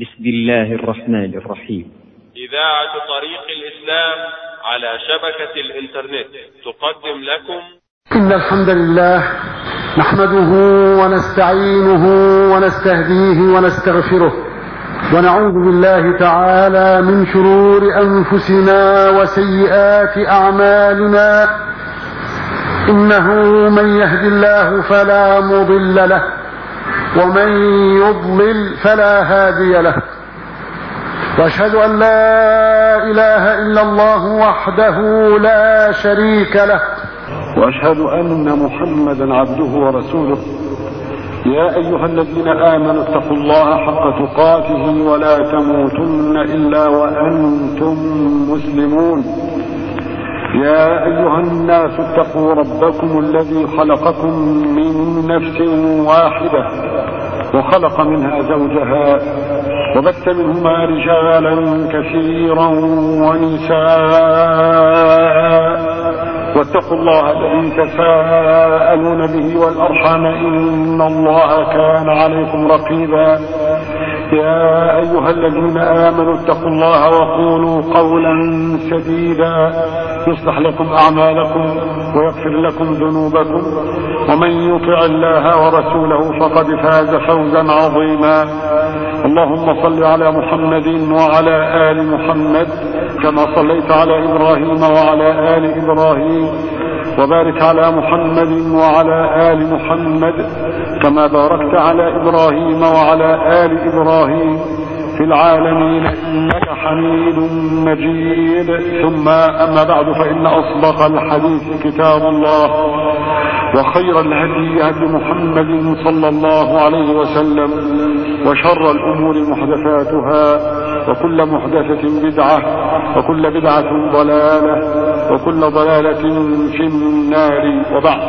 بسم الله الرحمن الرحيم إذاعة طريق الإسلام على شبكة الإنترنت تقدم لكم إن الحمد لله نحمده ونستعينه ونستهديه ونستغفره ونعوذ بالله تعالى من شرور أنفسنا وسيئات أعمالنا إنه من يهد الله فلا مضل له ومن يضلل فلا هادي له واشهد ان لا اله الا الله وحده لا شريك له واشهد ان محمدا عبده ورسوله يا ايها الذين امنوا اتقوا الله حق تقاته ولا تموتن الا وانتم مسلمون يا ايها الناس اتقوا ربكم الذي خلقكم من نفس واحده وخلق منها زوجها وبث منهما رجالا كثيرا ونساء واتقوا الله الذي تساءلون به والارحام ان الله كان عليكم رقيبا يا ايها الذين امنوا اتقوا الله وقولوا قولا سديدا يصلح لكم اعمالكم ويغفر لكم ذنوبكم ومن يطع الله ورسوله فقد فاز فوزا عظيما اللهم صل على محمد وعلى ال محمد كما صليت على ابراهيم وعلى ال ابراهيم وبارك على محمد وعلى ال محمد كما باركت على ابراهيم وعلى ال ابراهيم في العالمين انك حميد مجيد ثم اما بعد فان اصدق الحديث كتاب الله وخير الهدي هدي محمد صلى الله عليه وسلم وشر الامور محدثاتها وكل محدثه بدعه وكل بدعه ضلاله وكل ضلاله في النار وبعد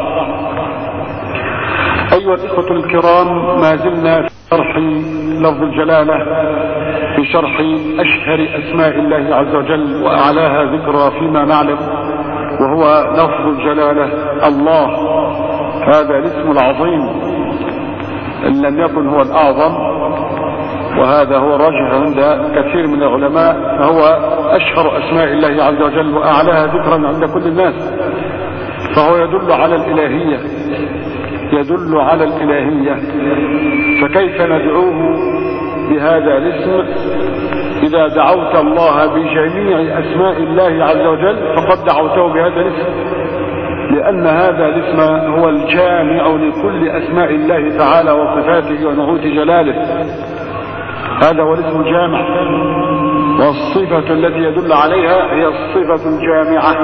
ايها الاخوه الكرام ما زلنا في شرح لفظ الجلاله في شرح اشهر اسماء الله عز وجل واعلاها ذكرى فيما نعلم وهو لفظ الجلاله الله هذا الاسم العظيم ان لم يكن هو الاعظم وهذا هو الراجح عند كثير من العلماء فهو اشهر اسماء الله عز وجل واعلاها ذكرا عند كل الناس فهو يدل على الالهيه يدل على الالهيه فكيف ندعوه بهذا الاسم اذا دعوت الله بجميع اسماء الله عز وجل فقد دعوته بهذا الاسم لان هذا الاسم هو الجامع لكل اسماء الله تعالى وصفاته ونعوت جلاله هذا هو الاسم الجامع والصفة التي يدل عليها هي الصفة الجامعة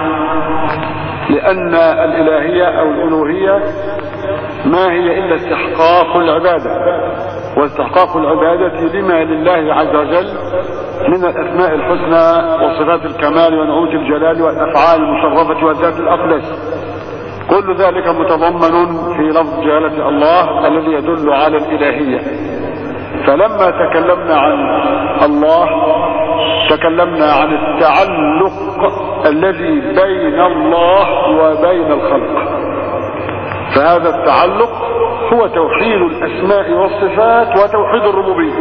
لأن الإلهية أو الألوهية ما هي إلا استحقاق العبادة واستحقاق العبادة لما لله عز وجل من الأسماء الحسنى وصفات الكمال ونعوت الجلال والأفعال المشرفة والذات الأقدس كل ذلك متضمن في لفظ جلالة الله الذي يدل على الإلهية فلما تكلمنا عن الله تكلمنا عن التعلق الذي بين الله وبين الخلق فهذا التعلق هو توحيد الاسماء والصفات وتوحيد الربوبيه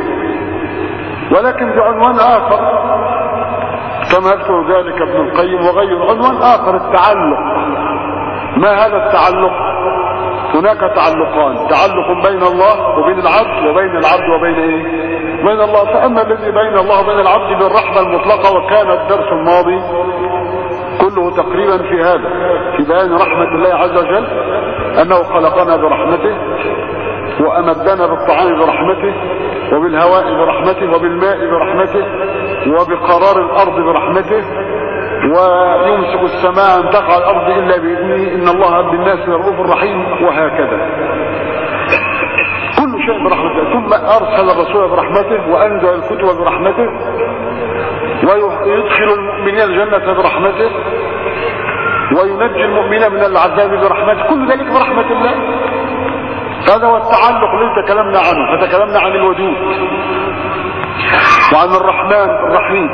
ولكن بعنوان اخر كما يذكر ذلك ابن القيم وغيره عنوان اخر التعلق ما هذا التعلق هناك تعلقان تعلق بين الله وبين العبد وبين العبد وبين ايه بين الله فاما الذي بين الله وبين العبد بالرحمه المطلقه وكان الدرس الماضي كله تقريبا في هذا في بيان رحمه الله عز وجل انه خلقنا برحمته وامدنا بالطعام برحمته وبالهواء برحمته وبالماء برحمته وبقرار الارض برحمته ويمسك السماء ان تقع الارض الا باذنه ان الله بالناس لرؤوف رحيم وهكذا كل شيء برحمته ثم ارسل الرسول برحمته وانزل الكتب برحمته ويدخل المؤمنين الجنه برحمته وينجي المؤمنين من العذاب برحمته كل ذلك برحمه الله هذا هو التعلق الذي تكلمنا عنه فتكلمنا عن الوجود وعن الرحمن الرحيم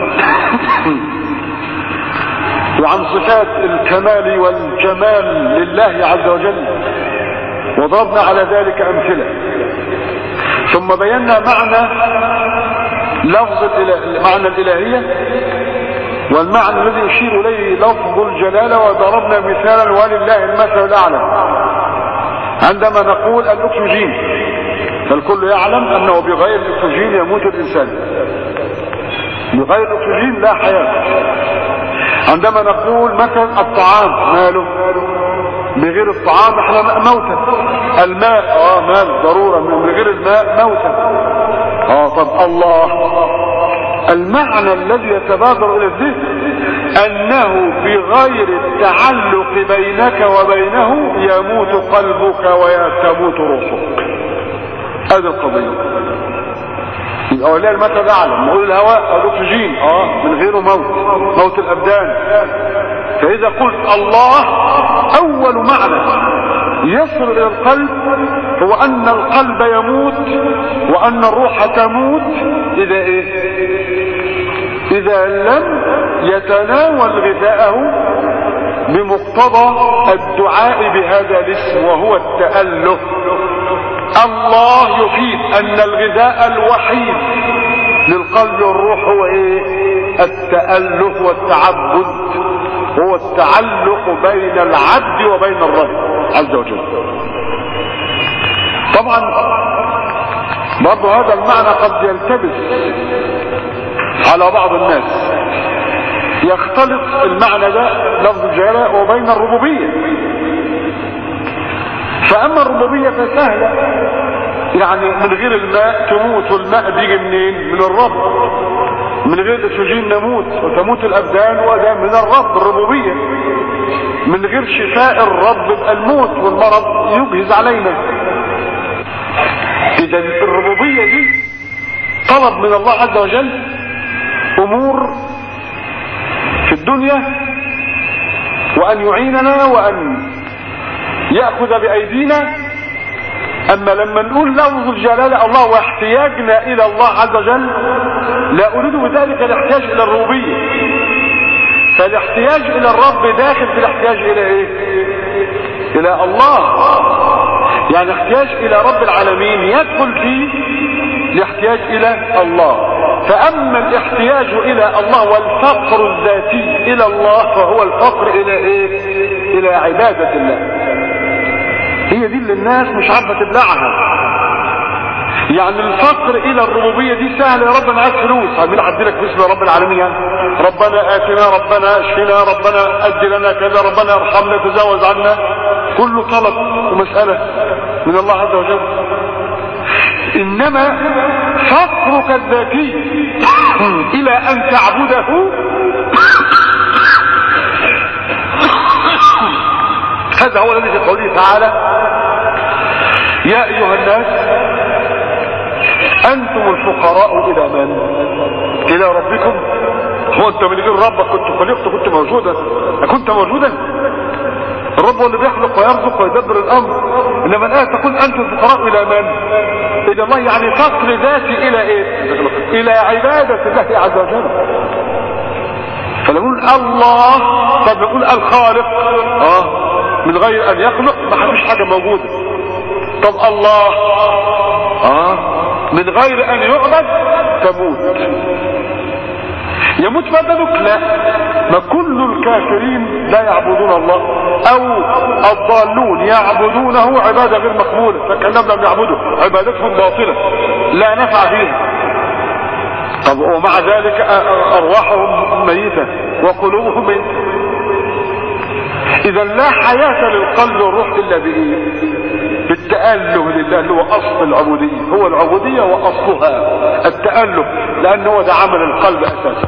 وعن صفات الكمال والجمال لله عز وجل وضربنا على ذلك امثله ثم بينا معنى لفظ الإله... معنى الإلهية والمعنى الذي يشير إليه لفظ الجلالة وضربنا مثالا ولله المثل الأعلى عندما نقول الأكسجين فالكل يعلم أنه بغير الأكسجين يموت الإنسان بغير الأكسجين لا حياة عندما نقول مثلا الطعام ماله بغير الطعام احنا موتى الماء اه مال ضرورة من غير الماء موتى اه طب الله المعنى الذي يتبادر الى الذهن انه بغير التعلق بينك وبينه يموت قلبك وتموت روحك هذه القضية يبقى ولله المثل الاعلى نقول الهواء الاكسجين اه من غيره موت موت الابدان فاذا قلت الله اول معنى يصل الى القلب هو ان القلب يموت وان الروح تموت اذا ايه اذا لم يتناول غذاءه بمقتضى الدعاء بهذا الاسم وهو التأله الله يفيد ان الغذاء الوحيد للقلب والروح هو ايه التأله والتعبد هو التعلق بين العبد وبين الرب عز وجل طبعا برضو هذا المعنى قد يلتبس على بعض الناس يختلط المعنى ده لفظ الجلالة وبين الربوبية فأما الربوبية فسهلة يعني من غير الماء تموت والماء بيجي منين من الرب من غير الاكسجين نموت وتموت الابدان وده من الرب الربوبية من غير شفاء الرب يبقى الموت والمرض يجهز علينا اذا الربوبية دي طلب من الله عز وجل امور في الدنيا وان يعيننا وان يأخذ بأيدينا أما لما نقول لفظ الجلالة الله واحتياجنا إلى الله عز وجل لا أريد بذلك الاحتياج إلى الربوبية فالاحتياج إلى الرب داخل في الاحتياج إلى إيه؟ إلى الله يعني احتياج إلى رب العالمين يدخل في الاحتياج إلى الله فأما الاحتياج إلى الله والفقر الذاتي إلى الله فهو الفقر إلى إيه؟ إلى عبادة الله هي دي اللي الناس مش عارفه تبلعها يعني الفقر الى الربوبيه دي سهله يا رب انا عايز فلوس عايزين ادي لك فلوس يا رب العالمين يعني ربنا اتنا ربنا اشفنا ربنا ادي لنا كذا ربنا ارحمنا تجاوز عنا كله طلب ومساله من الله عز وجل انما فقرك الذاتي الى ان تعبده هذا هو الذي في قوله تعالى يا ايها الناس انتم الفقراء الى من الى ربكم هو انت من غير ربك كنت خلقت كنت موجودا كنت موجودا الرب هو اللي بيخلق ويرزق ويدبر الامر انما الان تقول انتم الفقراء الى من الى الله يعني فصل ذاتي الى ايه الى عبادة الله عز وجل فنقول الله طب نقول الخالق اه من غير ان يخلق ما فيش حاجة موجودة طب الله اه من غير ان يعبد تموت يموت بدنك لا ما كل الكافرين لا يعبدون الله او الضالون يعبدونه عبادة غير مقبولة فكلم لم يعبدوا عبادتهم باطلة لا نفع فيها طب ومع ذلك ارواحهم ميتة وقلوبهم ميتة اذا لا حياة للقلب والروح الا بايه بالتأله لله اللي هو اصل العبودية هو العبودية واصلها التأله لان هو ده عمل القلب اساسا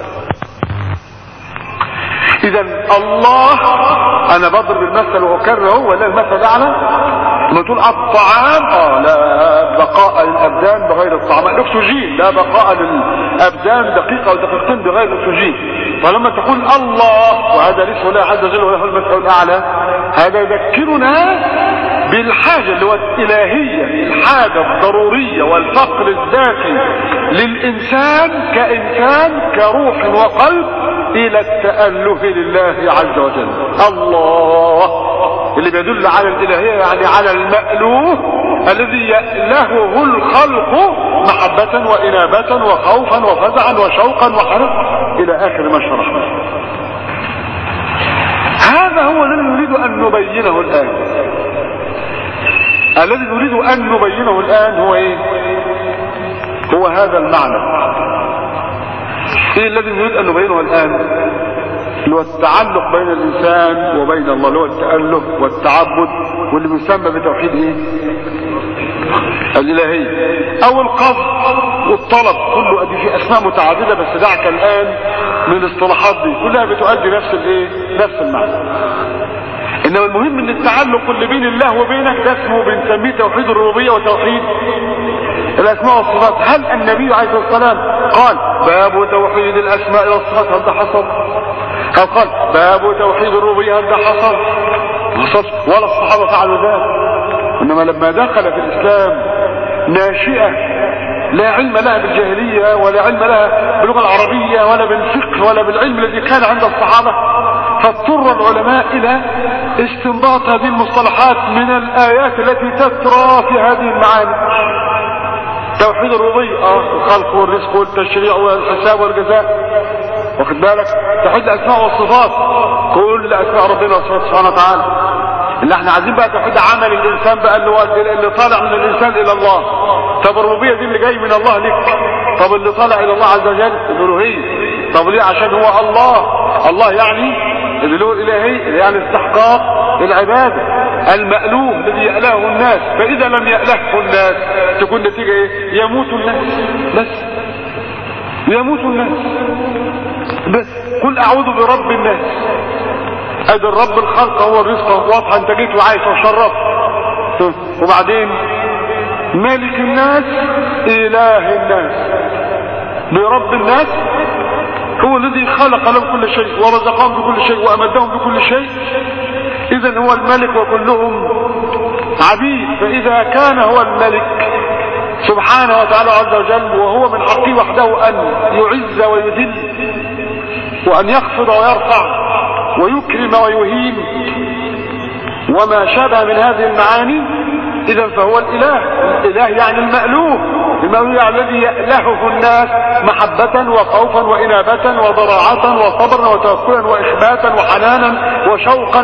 اذا الله انا بضرب المثل واكرره هو لا المثل اعلى لما تقول الطعام اه لا بقاء للابدان بغير الطعام الاكسجين لا بقاء للابدان دقيقة او دقيقتين بغير الاكسجين فلما تقول الله وهذا ليس الله عز وجل وله المثل الاعلى هذا يذكرنا بالحاجة اللي هو الالهية الحاجة الضرورية والفقر الذاتي للانسان كانسان كروح وقلب الى التأله لله عز وجل الله اللي بيدل على الالهية يعني على المألوه الذي يألهه الخلق محبة وإنابة وخوفا وفزعا وشوقا وحرص إلى آخر ما شرحنا هذا هو الذي نريد أن نبينه الآن الذي نريد أن نبينه الآن هو إيه هو هذا المعنى ايه الذي نريد ان نبينه الان اللي هو التعلق بين الانسان وبين الله اللي هو التأله والتعبد واللي بيسمى بتوحيد ايه الالهية او القصد والطلب كله ادي في اسماء متعددة بس دعك الان من الاصطلاحات دي كلها بتؤدي نفس الايه نفس المعنى انما المهم ان التعلق اللي بين الله وبينك ده اسمه بنسميه توحيد الربوبيه وتوحيد الاسماء والصفات هل النبي عليه الصلاه والسلام قال باب توحيد الاسماء والصفات هل ده حصل هل قال باب توحيد الربوبيه هل ده حصل حصل ولا الصحابه فعلوا ذلك انما لما دخل في الاسلام ناشئه لا علم لها بالجاهليه ولا علم لها باللغه العربيه ولا بالفقه ولا بالعلم الذي كان عند الصحابه فاضطر العلماء الى استنباط هذه المصطلحات من الايات التي تترى في هذه المعاني توحيد الربوبيه اه الخلق والرزق والتشريع والحساب والجزاء واخد بالك توحيد الاسماء والصفات كل اسماء ربنا سبحانه وتعالى اللي احنا عايزين بقى توحيد عمل الانسان بقى اللي هو اللي طالع من الانسان الى الله طب الربوبيه دي اللي جاي من الله لك طب اللي طالع الى الله عز وجل الالوهيه طب ليه عشان هو الله الله يعني اللي له الالهيه يعني استحقاق العباده المألوه الذي يألهه الناس فإذا لم يألهه الناس تكون نتيجة ايه يموت الناس بس يموت الناس بس قل أعوذ برب الناس ادي الرب الخلق هو الرزق واضحة انت جيت وعايش وشرفت وبعدين ملك الناس اله الناس برب الناس هو الذي خلق لهم كل شيء ورزقهم بكل شيء وامدهم بكل شيء اذا هو الملك وكلهم عبيد فاذا كان هو الملك سبحانه وتعالى عز وجل وهو من حقه وحده ان يعز ويذل وان يخفض ويرفع ويكرم ويهين وما شابه من هذه المعاني اذا فهو الاله الاله يعني المألوه المألوه يعني الذي يألهه الناس محبة وخوفا وإنابة وضراعة وصبرا وتوكلا وإخباتا وحنانا وشوقا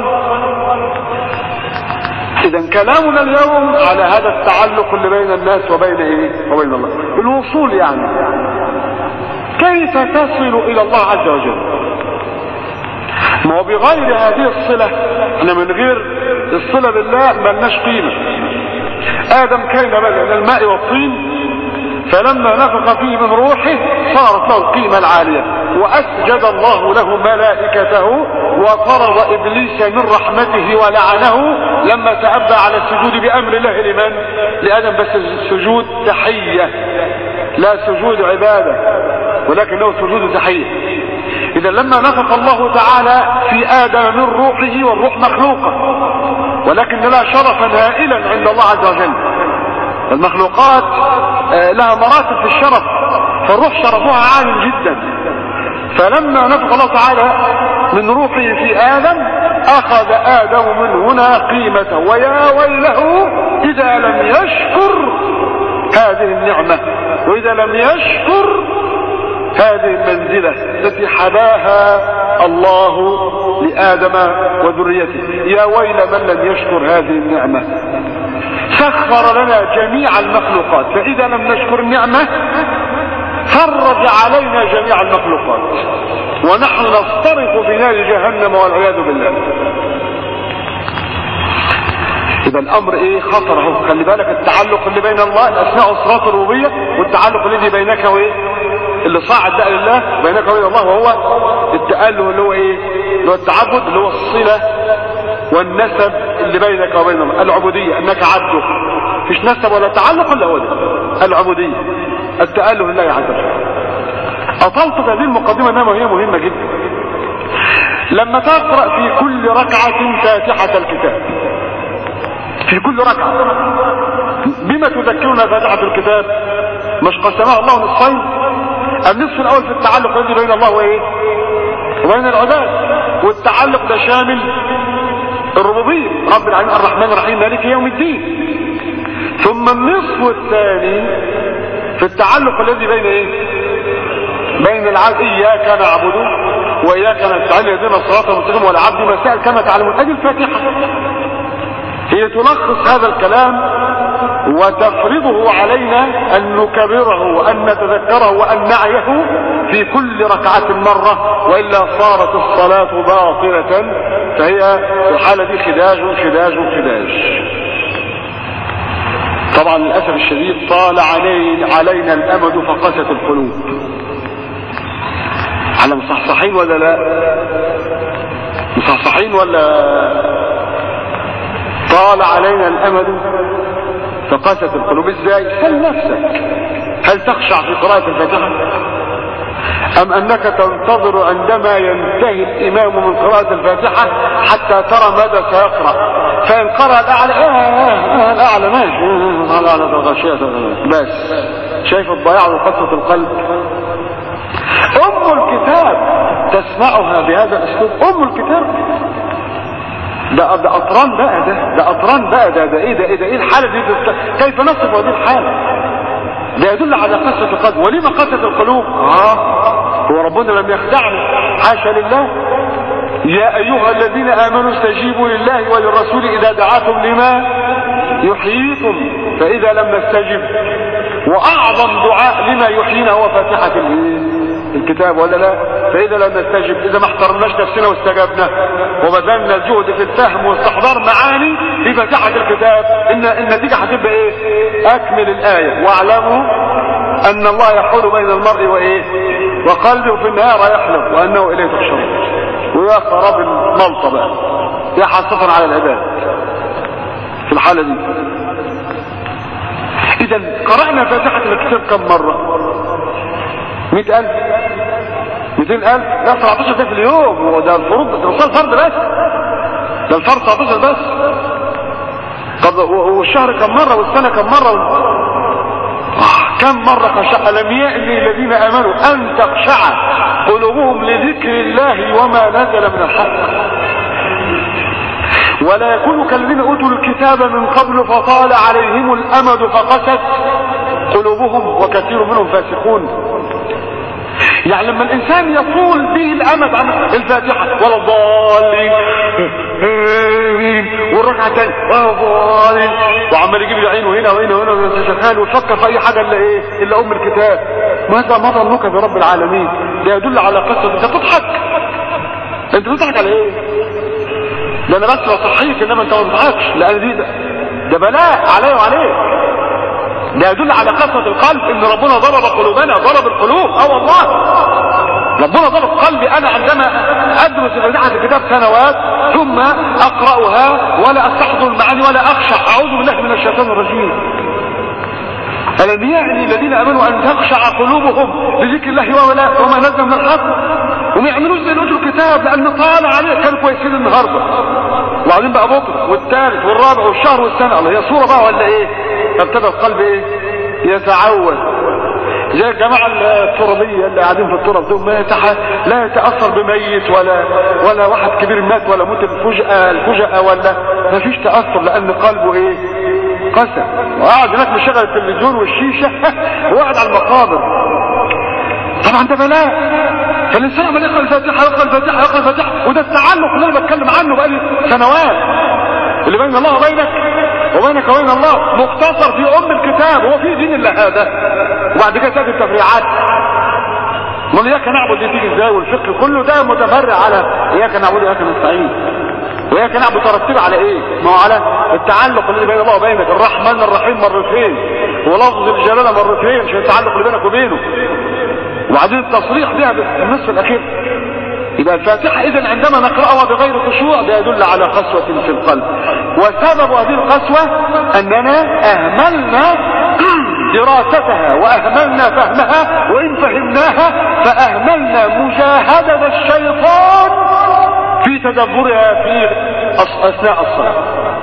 اذا كلامنا اليوم على هذا التعلق اللي بين الناس وبين ايه وبين الله الوصول يعني كيف تصل الى الله عز وجل ما هو بغير هذه الصلة احنا من غير الصلة بالله ملناش قيمة ادم كان من الماء والطين فلما نفخ فيه من روحه صارت له القيمة العالية واسجد الله له ملائكته وطرد ابليس من رحمته ولعنه لما تأبى على السجود بامر الله لمن لادم بس السجود تحية لا سجود عبادة ولكنه سجود تحية اذا لما نفخ الله تعالى في ادم من روحه والروح مخلوقة ولكن لها شرفا هائلا عند الله عز وجل المخلوقات لها مراتب في الشرف فالروح شرفها عال جدا فلما نفخ الله تعالى من روحه في ادم اخذ ادم من هنا قيمته ويا ويله اذا لم يشكر هذه النعمة واذا لم يشكر هذه المنزلة التي حباها الله لآدم وذريته يا ويل من لم يشكر هذه النعمة سخر لنا جميع المخلوقات فإذا لم نشكر النعمة فرج علينا جميع المخلوقات ونحن نصطرف في نار جهنم والعياذ بالله يبقى الامر ايه خطر اهو خلي بالك التعلق اللي بين الله الاسماء والصفات الربوبيه والتعلق الذي بينك وايه اللي صاعد ده لله بينك وبين الله وهو التأله اللي هو ايه اللي هو التعبد اللي هو الصلة والنسب اللي بينك وبين الله العبودية انك عبده مفيش نسب ولا تعلق الا هو ده العبودية التأله لله عز وجل اطلت في هذه المقدمة انها هي مهمة جدا لما تقرأ في كل ركعة فاتحة الكتاب في كل ركعة بما تذكرنا فاتحة الكتاب مش قسمها الله نصفين النصف الاول في التعلق الذي بين الله وايه وبين العباد والتعلق ده شامل الربوبيه رب العالمين الرحمن الرحيم مالك يوم الدين ثم النصف الثاني في التعلق الذي بين ايه بين العبد اياك نعبد واياك نستعين يهدنا الصراط المستقيم والعبد ما سأل كما تعلمون ادي الفاتحه هي تلخص هذا الكلام وتفرضه علينا أن نكرره وأن نتذكره وأن نعيه في كل ركعة مرة وإلا صارت الصلاة باطلة فهي في الحالة دي خداج خداج خداج طبعا للأسف الشديد طال علي علينا الأمد فقست القلوب على مصحصحين ولا لا مصحصحين ولا طال علينا الأمد فقست القلوب ازاي سل نفسك هل تخشع في قراءة الفاتحة ام انك تنتظر عندما ينتهي الامام من قراءة الفاتحة حتى ترى ماذا سيقرأ فان قرأ الاعلى آه آه الاعلى ماشي آه الاعلى الغشية بس شايف الضياع وقسوة القلب ام الكتاب تسمعها بهذا الاسلوب ام الكتاب ده ده اطران بقى ده ده اطران بقى ده ده ايه ده ايه ده ايه الحاله دي ده كيف نصف هذه الحاله ده يدل على قسوه القلب ولما قسوه القلوب اه هو ربنا لم يخدعنا حاشا لله يا ايها الذين امنوا استجيبوا لله وللرسول اذا دعاكم لما يحييكم فاذا لم نستجب واعظم دعاء لما يحيينا هو فاتحه الكتاب ولا لا فاذا لم نستجب اذا ما احترمناش نفسنا واستجبنا وبذلنا الجهد في الفهم واستحضار معاني في فاتحه الكتاب ان النتيجه هتبقى ايه اكمل الايه واعلموا ان الله يحول بين المرء وايه وقلبه في النهار يحلم وانه اليه تحشرون ويا خراب الملطه بقى يا حسرة على العباد في الحاله دي اذا قرانا فاتحه الكتاب كم مره مئة ألف مئتين ألف لا 17 ده في اليوم وده الفروض ده الفرد بس ده الفرد 19 بس طب والشهر كم مرة والسنة كم مرة آه كم مرة خشع ألم يأني الذين آمنوا أن تخشع قلوبهم لذكر الله وما نزل من الحق ولا يكونوا كالذين أوتوا الكتاب من قبل فطال عليهم الأمد فقست قلوبهم وكثير منهم فاسقون يعني لما الانسان يطول به الامد عن الفاتحة ولا الضالين والركعة الثانية ولا الضالين وعمال يجيب لي عينه هنا وهنا وهنا شغال ويفكر في اي حاجة الا ايه الا ام الكتاب ماذا ما ظنك برب العالمين ده يدل على قصة انت بتضحك انت بتضحك على ايه ده انا بس بصحيك انما انت ما بتضحكش لان دي ده, ده بلاء علي وعليك ده يدل على قسوة القلب ان ربنا ضرب قلوبنا ضرب القلوب اه والله ربنا ضرب قلبي انا عندما ادرس فتحة الكتاب سنوات ثم اقرأها ولا استحضر المعاني ولا اخشع اعوذ بالله من الشيطان الرجيم ألم يعني الذين امنوا ان تخشع قلوبهم لذكر الله ولا وما نزل من الحق وما يعملوش زي اوتوا الكتاب لان طال عليه كانوا كويسين النهارده وبعدين بقى بكره والثالث والرابع والشهر والسنه الله هي صوره بقى ولا ايه فابتدى القلب ايه يتعود زي الجماعة الترابية اللي قاعدين في التراب دول ما يتح... لا يتأثر بميت ولا ولا واحد كبير مات ولا موت الفجأة الفجأة ولا ما فيش تأثر لأن قلبه ايه قسى وقاعد هناك مشغل التلفزيون والشيشة وقاعد على المقابر طبعا ده بلاء فالإنسان عمال يقرأ الفاتحة يقرأ الفاتحة يقرأ الفاتحة وده التعلق اللي أنا بتكلم عنه بقالي سنوات اللي بين الله وبينك وبينك وبين الله مختصر في ام الكتاب هو في دين الا هذا وبعد كده تاتي التفريعات امال اياك نعبد دي تيجي ازاي والفقه كله ده متفرع على اياك نعبد واياك نستعين واياك نعبد ترتب على ايه ما هو على التعلق اللي بين الله وبينك الرحمن الرحيم مرتين ولفظ الجلاله مرتين عشان التعلق اللي بينك وبينه وبعدين التصريح بها بالنصف الاخير يبقى الفاتحة اذا عندما نقرأها بغير خشوع ده يدل على قسوة في القلب وسبب هذه القسوة اننا اهملنا دراستها واهملنا فهمها وان فهمناها فاهملنا مجاهدة الشيطان في تدبرها في اثناء الصلاة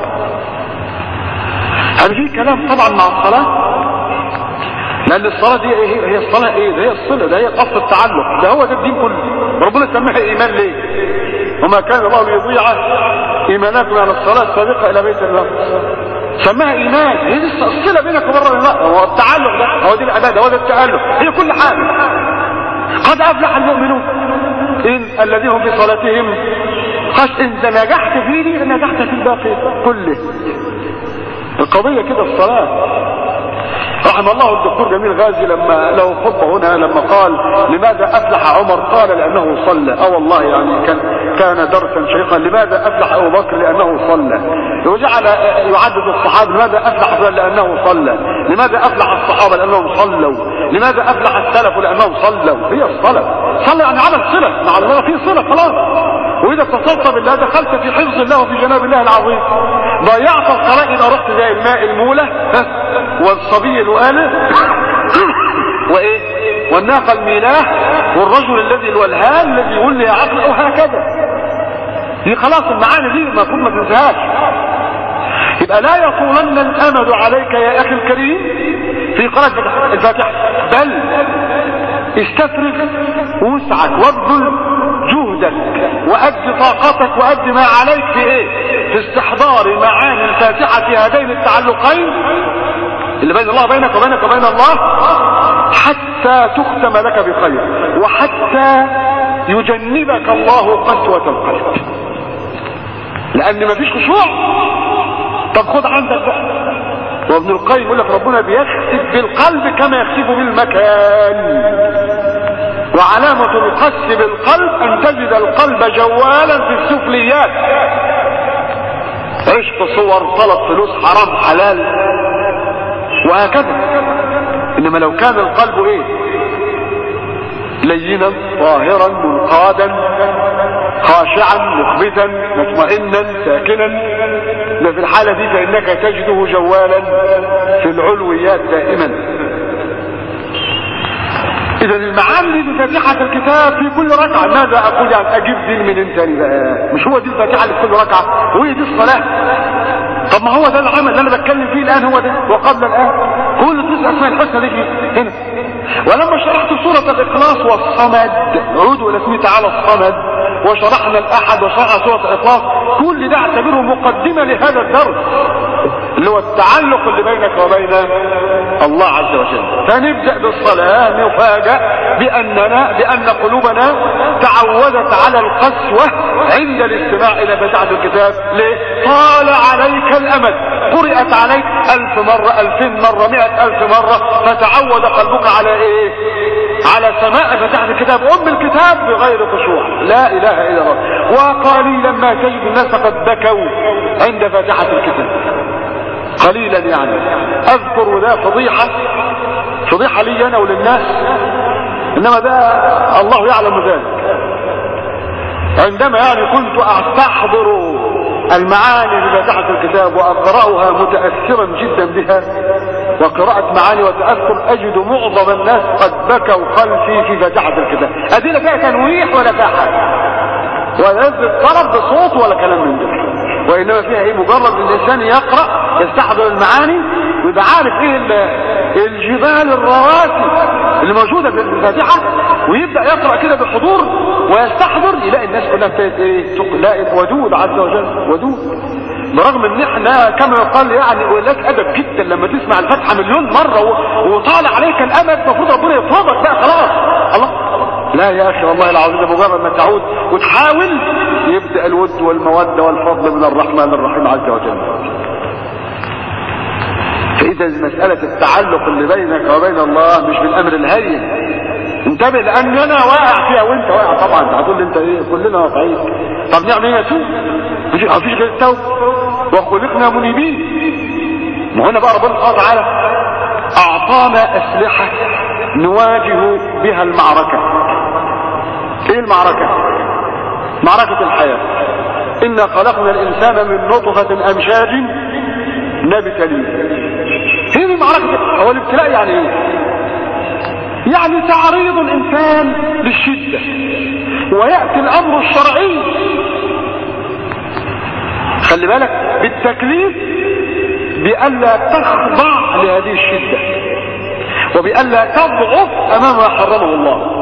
هل في كلام طبعا مع الصلاة لان الصلاة دي ايه هي الصلاة ايه ده هي الصلة ده هي اصل التعلق ده هو ده الدين كله ربنا سماها ايمان ليه وما كان الله ليضيع ايمانكم على الصلاة السابقة الى بيت الله سماها ايمان هي دي الصله بينك وبين الله هو التعلق ده هو دي العباده هو ده التالق هي كل حاجه قد افلح المؤمنون ان الذين هم في صلاتهم خش انت نجحت في دي نجحت في الباقي كله القضيه كده الصلاه رحم الله الدكتور جميل غازي لما له خطبه هنا لما قال لماذا افلح عمر قال لانه صلى اه والله يعني كان كان درسا شيقا لماذا افلح ابو بكر لانه صلى وجعل يعدد الصحابه لماذا افلح فلان لانه صلى لماذا افلح الصحابه لانهم صلوا لماذا افلح السلف لانهم صلوا هي الصلاه صلى يعني عمل صله مع الله في صله خلاص واذا اتصلت بالله دخلت في حفظ الله وفي جناب الله العظيم ضيعت الصلاه اذا رحت زي الماء الموله والصبي الوالد وايه والناقه الميلاه والرجل الذي الولهان الذي يقول لي عقل او هكذا دي خلاص المعاني دي المفروض ما تنساهاش يبقى لا يطولن الامد عليك يا اخي الكريم في قراءة الفاتحة بل استفرغ وسعك وابذل جهدك وأد طاقتك وأد ما عليك في ايه في استحضار معاني الفاتحة في هذين التعلقين اللي بين الله بينك وبينك وبين الله حتى تختم لك بخير وحتى يجنبك الله قسوة القلب لان مفيش خشوع طب خد عندك بقى وابن القيم يقول لك ربنا بيخسف بالقلب كما يخسف بالمكان وعلامة القس بالقلب ان تجد القلب جوالا في السفليات عشق صور طلب فلوس حرام حلال وهكذا انما لو كان القلب ايه لينا طاهرا منقادا خاشعا مخبتا مطمئنا ساكنا ده في الحالة دي فإنك تجده جوالا في العلويات دائما إذا المعاني دي بفاتحة الكتاب في كل ركعة ماذا أقول يعني أجيب دي من انتاني بقى مش هو دي الفاتحة اللي في كل ركعة وهي دي الصلاة طب ما هو ده العمل اللي انا بتكلم فيه الان هو ده وقبل الان كل تسع اسماء الحسنى دي هنا ولما شرحت سورة الاخلاص والصمد عودوا الى اسمه تعالى الصمد وشرحنا الاحد وشرحنا سورة الاخلاص كل ده اعتبره مقدمة لهذا الدرس اللي هو التعلق اللي بينك وبين الله عز وجل فنبدأ بالصلاة نفاجأ بأننا بأن قلوبنا تعودت على القسوة عند الاستماع إلى فتحة الكتاب ليه؟ طال عليك الأمد قرأت عليك ألف مرة ألفين مرة مئة ألف مرة فتعود قلبك على إيه على سماع فتحة الكتاب أم الكتاب بغير خشوع لا إله إلا الله وقليلا ما تجد الناس قد بكوا عند فتحة الكتاب قليلا يعني اذكر ذا فضيحة فضيحة لي انا وللناس انما ده الله يعلم ذلك عندما يعني كنت استحضر المعاني بفتحة الكتاب واقرأها متأثرا جدا بها وقراءة معاني وتأثر اجد معظم الناس قد بكوا خلفي في فتحة الكتاب ادينا فيها تنويح ولا فيها حاجة ولا طلب بصوت ولا كلام من ده وانما فيها ايه مجرد ان الانسان يقرأ يستحضر المعاني ويبقى عارف ايه الجبال الرواسي اللي موجودة في الفاتحة ويبدأ يقرأ كده بحضور ويستحضر يلاقي الناس كلها ابتدت ايه تلاقي ودود عز وجل ودود برغم ان احنا كما يقال يعني ولك ادب جدا لما تسمع الفاتحة مليون مرة وطال عليك الامل المفروض ربنا يطلبك بقى خلاص الله لا يا اخي والله العظيم ده مجرد ما تعود وتحاول يبدأ الود والمودة والفضل من الرحمن الرحيم عز وجل فاذا مسألة التعلق اللي بينك وبين الله مش بالامر الهين انتبه لان انا واقع فيها وانت واقع طبعا هتقول لي انت ايه كلنا واقعين طب نعمل ايه نتوب مفيش مفيش غير التوبه وخلقنا منيبين ما هنا بقى ربنا سبحانه وتعالى اعطانا اسلحه نواجه بها المعركه ايه المعركه معركه الحياه انا خلقنا الانسان من نطفه امشاج نبتليه هي دي معركه هو الابتلاء يعني ايه يعني تعريض الانسان للشدة ويأتي الامر الشرعي خلي بالك بالتكليف بألا تخضع لهذه الشدة وبألا تضعف امام ما حرمه الله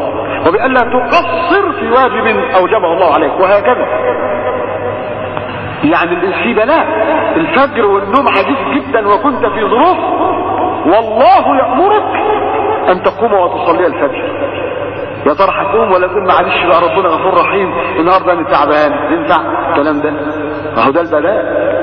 وبألا تقصر في واجب اوجبه الله عليك وهكذا يعني في بلاء الفجر والنوم عزيز جدا وكنت في ظروف والله يأمرك ان تقوم وتصلي الفجر يا ترى هتقوم ولا تقول معلش بقى ربنا غفور رحيم النهارده انا تعبان ينفع الكلام ده اهو ده البلاء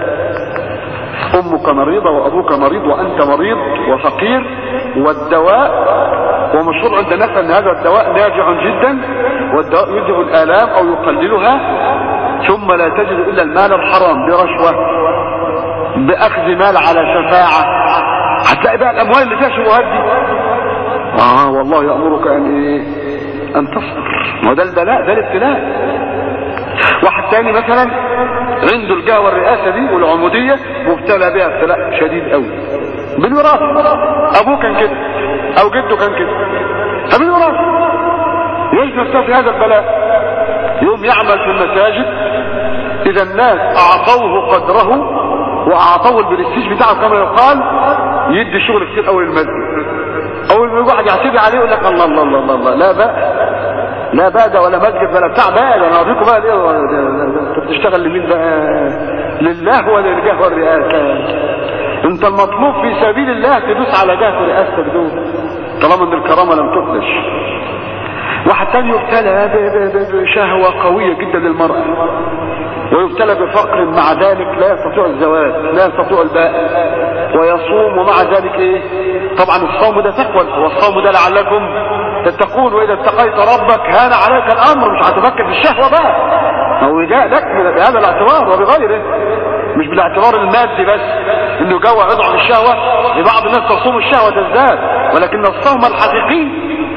امك مريضه وابوك مريض وانت مريض وفقير والدواء ومشهور عند الناس ان هذا الدواء ناجع جدا والدواء يذهب الالام او يقللها ثم لا تجد الا المال الحرام برشوه باخذ مال على شفاعه هتلاقي بقى الاموال اللي فيها شبهات دي اه والله يامرك ان ايه ان تصبر ما ده البلاء ده الابتلاء واحد تاني مثلا عنده الجهه والرئاسه دي والعموديه مبتلى بها ابتلاء شديد قوي بالوراثه ابوه كان كده او جده كان كده فبالوراثه يجد نفسه في هذا البلاء يوم يعمل في المساجد اذا الناس اعطوه قدره واعطوه البرستيج بتاعه كما يقال يدي شغل كتير قوي للمسجد اول ما واحد يعتدي عليه يقول لك الله الله الله الله, الله. لا بقى لا بقى ده ولا مسجد ولا بتاع بقى ده انا اوريكم بقى ليه انت بتشتغل لمين بقى لله ولا للجاه والرئاسه انت المطلوب في سبيل الله تدوس على جهه رئاستك دول طالما ان الكرامه لم تفلش واحد تاني يبتلى بشهوة قوية جدا للمرأة ويبتلى بفقر مع ذلك لا يستطيع الزواج لا يستطيع الباء ويصوم ومع ذلك ايه طبعا الصوم ده تقوى والصوم ده لعلكم تتقون واذا اتقيت ربك هان عليك الامر مش هتفكر في الشهوة بقى هو جاء لك بهذا الاعتبار وبغيره مش بالاعتبار المادي بس انه جوع يضعف الشهوة لبعض الناس تصوم الشهوة تزداد ولكن الصوم الحقيقي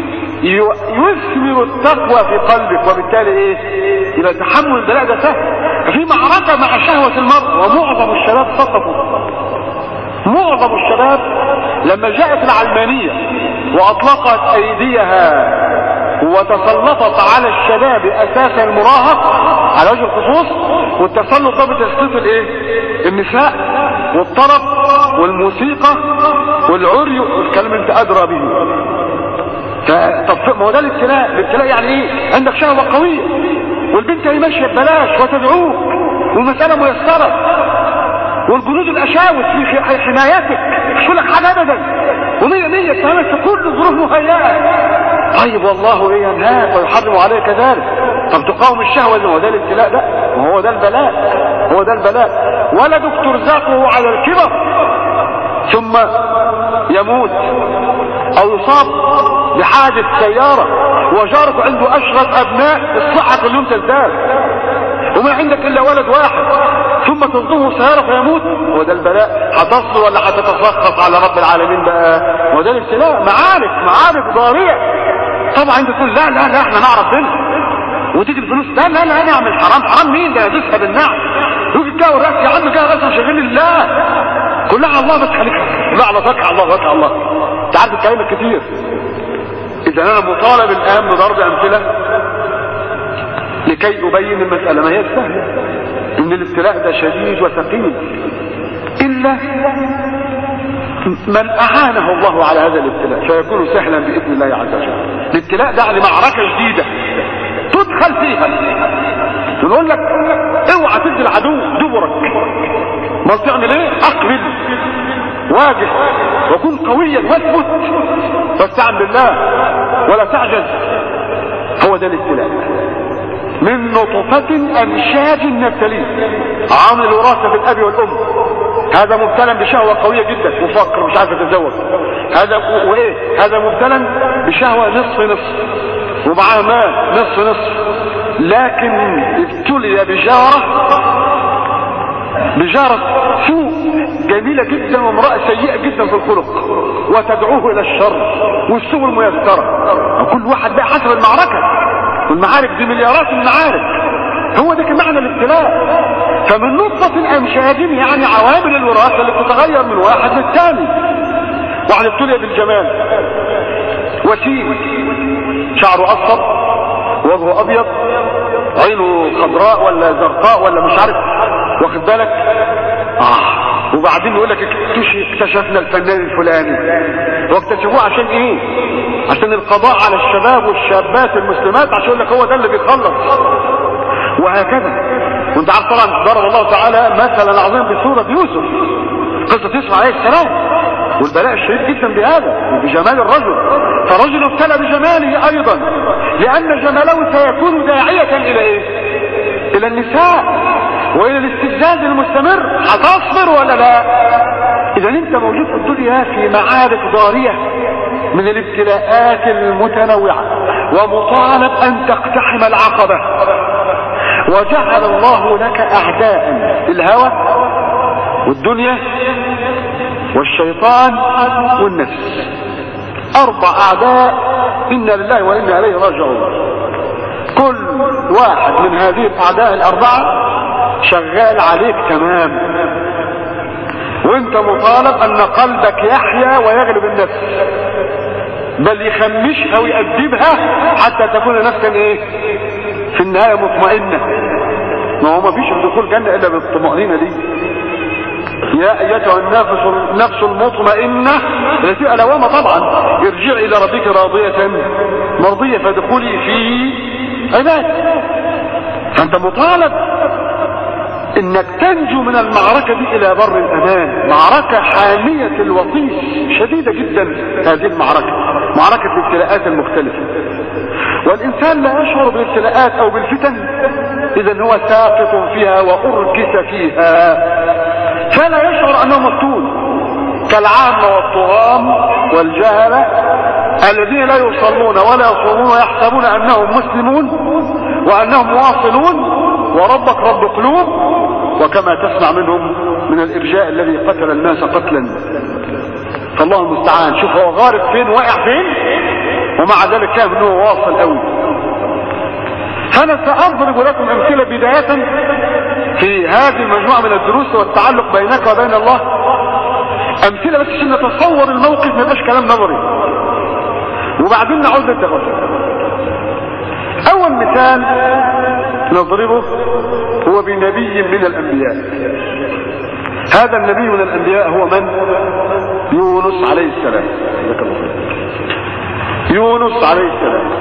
يثمر التقوى في قلبك وبالتالي ايه يبقى تحمل البلاء ده سهل في معركة مع شهوة المرء ومعظم الشباب سقطوا معظم الشباب لما جاءت العلمانية واطلقت ايديها وتسلطت على الشباب اساسا المراهق على وجه الخصوص والتسلط ده بتسليط الايه النساء والطرب والموسيقى والعري والكلام انت ادرى به طب ما هو ده الابتلاء الابتلاء يعني ايه عندك شهوة قوية والبنت هي ماشية ببلاش وتدعوك والمسألة ميسرة والجنود الاشاوس في حمايتك مش لك حاجة ابدا ومية مية تمام في كل ظروف مهيئة طيب والله ايه ينهاك ويحرم عليك ذلك طب تقاوم الشهوة اللي هو ده الابتلاء ده وهو ده البلاء هو ده البلاء ولدك ترزقه على الكبر ثم يموت او يصاب بحادث سيارة وجارك عنده اشرف ابناء الصحة كلهم تزداد وما عندك الا ولد واحد ثم تصدمه سيارة فيموت وده البلاء هتصل ولا هتتسخط على رب العالمين بقى وده الابتلاء معارك معارك ضارية طبعا انت تقول لا لا لا احنا نعرف دين وتيجي الفلوس لا لا لا نعمل حرام حرام مين ده يدوسها بالنعم يجي الجو الراس يا عم جاي راس شغال لله كلها على الله بس خليك كلها على فتح الله فتح الله انت عارف الكلام الكتير اذا انا مطالب الان بضرب امثله لكي ابين المساله ما هي سهله ان الابتلاء ده شديد وثقيل الا من اعانه الله على هذا الابتلاء فيكون سهلا باذن الله عز وجل الابتلاء ده يعني معركه جديده تدخل فيها نقول لك اوعى تدي العدو دبرك ما تعمل ايه اقبل واجه وكن قويا واثبت واستعن بالله ولا تعجز هو ده الابتلاء من نطفة انشاج نبتليه عامل الوراثة في الاب والام هذا مبتلى بشهوة قوية جدا وفقر مش عارف يتزوج هذا وايه هذا مبتلى بشهوة نصف نصف ومعاه مال نصف نصف لكن ابتلي بجارة بجارة سوء جميلة جدا وامرأة سيئة جدا في الخلق وتدعوه الى الشر والسوء الميسرة وكل واحد بقى حسب المعركة والمعارك دي مليارات المعارك هو ده كان معنى الابتلاء فمن نطفة امشاج يعني عوامل الوراثة اللي بتتغير من واحد للثاني واحد ابتلي بالجمال وسيم شعره اصفر وجهه ابيض عينه خضراء ولا زرقاء ولا مش عارف واخد بالك اه وبعدين يقول لك اكتشفنا الفنان الفلاني واكتشفوه عشان ايه عشان القضاء على الشباب والشابات المسلمات عشان يقول لك هو ده اللي بيخلص وهكذا وانت عارف طبعا ضرب الله تعالى مثلا عظيم بسورة يوسف قصة يوسف عليه السلام والبلاء الشديد جدا بهذا وبجمال الرجل فرجل ابتلى بجماله ايضا لان جماله سيكون داعية الى ايه الى النساء والى الاستفزاز المستمر هتصبر ولا لا اذا انت موجود في الدنيا في معارك ضارية من الابتلاءات المتنوعة ومطالب ان تقتحم العقبة وجعل الله لك اعداء الهوى والدنيا والشيطان والنفس اربع اعداء انا لله وانا اليه راجعون كل واحد من هذه الاعداء الاربعة شغال عليك تمام وانت مطالب ان قلبك يحيا ويغلب النفس بل يخمشها ويأدبها حتى تكون نفسا ايه في النهاية مطمئنة ما هو ما فيش دخول جنة الا بالطمأنينة دي يا ايتها النفس النفس المطمئنة التي الوامة طبعا ارجعي الى ربك راضية مرضية فادخلي في عباد فانت مطالب انك تنجو من المعركة دي الى بر الامان معركة حامية الوطيس شديدة جدا هذه المعركة معركة الابتلاءات المختلفة والانسان لا يشعر بالابتلاءات او بالفتن اذا هو ساقط فيها واركس فيها فلا يشعر انه مفتون كالعامة والطغام والجهلة الذين لا يصلون ولا يصومون ويحسبون انهم مسلمون وانهم واصلون وربك رب قلوب وكما تسمع منهم من الارجاء الذي قتل الناس قتلا فالله المستعان شوف هو غارق فين واقع فين ومع ذلك كان انه واصل قوي فانا ساضرب لكم امثله بدايه في هذه المجموعه من الدروس والتعلق بينك وبين الله امثله بس عشان نتصور الموقف ما يبقاش كلام نظري وبعدين نعود للتفاصيل اول مثال نضربه هو بنبي من الانبياء هذا النبي من الانبياء هو من يونس عليه السلام يونس عليه السلام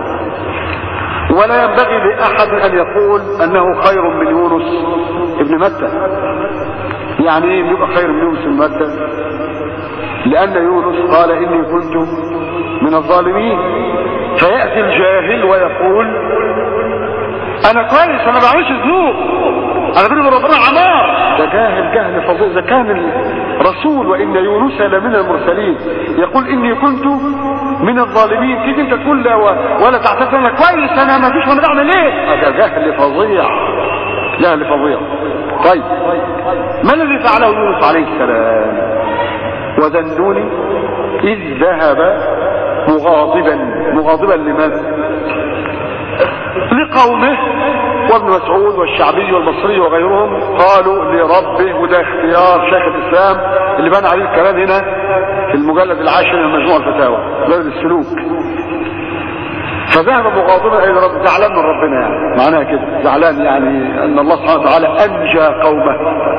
ولا ينبغي لاحد ان يقول انه خير من يونس ابن متى يعني ايه يبقى خير من يونس ابن متى لان يونس قال اني كنت من الظالمين فيأتي الجاهل ويقول انا كويس انا ما بعملش ذنوب انا بيني وبين ربنا عمار ده جاهل جهل فظيع اذا كان الرسول وان يونس لمن المرسلين يقول اني كنت من الظالمين تيجي انت تقول لا ولا تعتذر انا كويس انا ما فيش وانا بعمل ايه ده جهل فظيع جهل فظيع طيب ما الذي فعله يونس عليه السلام وذنوني اذ ذهب مغاضبا مغاضبا لماذا لقومه وابن مسعود والشعبي والبصري وغيرهم قالوا لربه وده اختيار شيخ الاسلام اللي بان عليه الكلام هنا في المجلد العاشر من مجموع الفتاوى بلد السلوك فذهب مغاضبا الى رب زعلان من ربنا يعني معناها كده زعلان يعني ان الله سبحانه وتعالى انجى قومه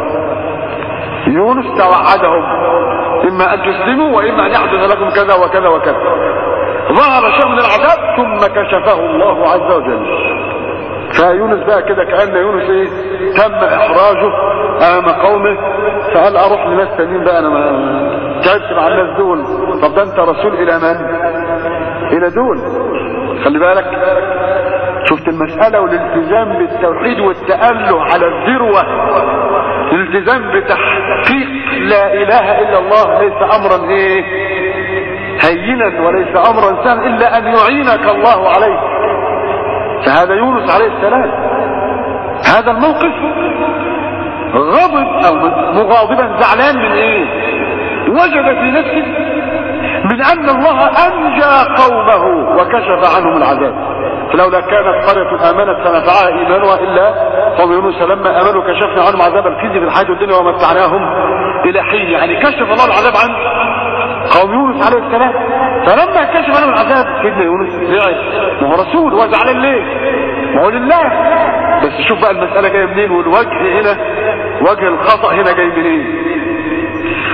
يونس توعدهم اما ان تسلموا واما ان يحدث لكم كذا وكذا وكذا ظهر شيء من العذاب ثم كشفه الله عز وجل فيونس بقى كده كأن يونس ايه تم احراجه امام قومه فقال اروح لناس تانيين بقى انا ما تعبت مع الناس دول طب ده انت رسول الى من الى دول خلي بالك شفت المسألة والالتزام بالتوحيد والتأله على الذروة الالتزام بتحقيق لا اله الا الله ليس امرا ايه هينا وليس امرا سهلا الا ان يعينك الله عليه فهذا يونس عليه السلام هذا الموقف غضب او مغاضبا زعلان من ايه وجد في نفسه من ان الله انجى قومه وكشف عنهم العذاب فلولا كانت قرية امنت فنفعها ايمانها الا قوم يونس لما امنوا كشفنا عنهم عذاب الخزي في الحياة الدنيا ومتعناهم الى حين يعني كشف الله العذاب عن قوم يونس عليه السلام فلما كشف عنهم العذاب سيدنا يونس زعل ما هو رسول هو زعلان ليه ما هو لله بس شوف بقى المسألة جاية منين والوجه هنا وجه الخطأ هنا جاي منين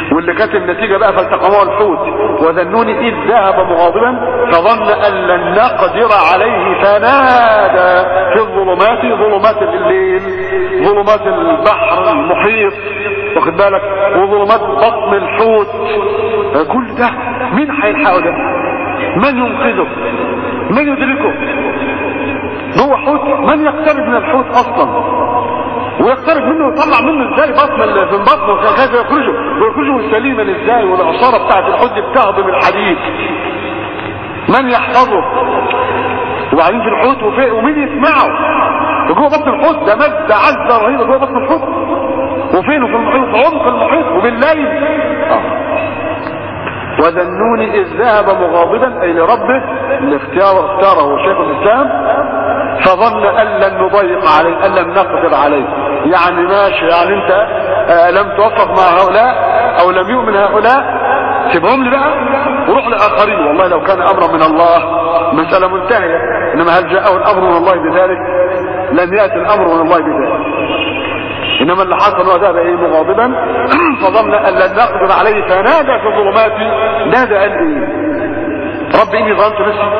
واللي كانت النتيجة بقى فالتقمه الحوت وذنون إذ ذهب مغاضبا فظن أن لن نقدر عليه فنادى في الظلمات ظلمات الليل ظلمات البحر المحيط واخد بالك وظلمات بطن الحوت كل ده مين هيلحقه ده من ينقذه من يدركه جوه حوت من يقترب من الحوت اصلا ويقترب منه ويطلع منه ازاي بطن من بطنه كيف يخرجه ويخرجه سليما ازاي والعصاره بتاعت الحوت دي بتهضم الحديد من يحفظه وبعدين في الحوت وفي ومين يسمعه وجوه بطن الحوت ده مادة عزة رهيبة جوه بطن الحوت وفين في المحيط في عمق المحيط وبالليل آه. وذنون إذ ذهب مغاضبا أي لربه اللي اختاره اختاره شيخ الإسلام فظن أن لن نضيق عليه أن لن نقدر عليه يعني ماشي يعني أنت آه لم توفق مع هؤلاء أو لم يؤمن هؤلاء سيبهم لي بقى وروح لآخرين والله لو كان أمرا من الله مسألة منتهية إنما هل جاءه الأمر من الله بذلك لم يأتي الأمر من الله بذلك انما اللي حصل هو ذهب ايه مغاضبا فظن ان لن نقدر عليه فنادى في الظلمات نادى قال ايه رب اني ظننت نفسي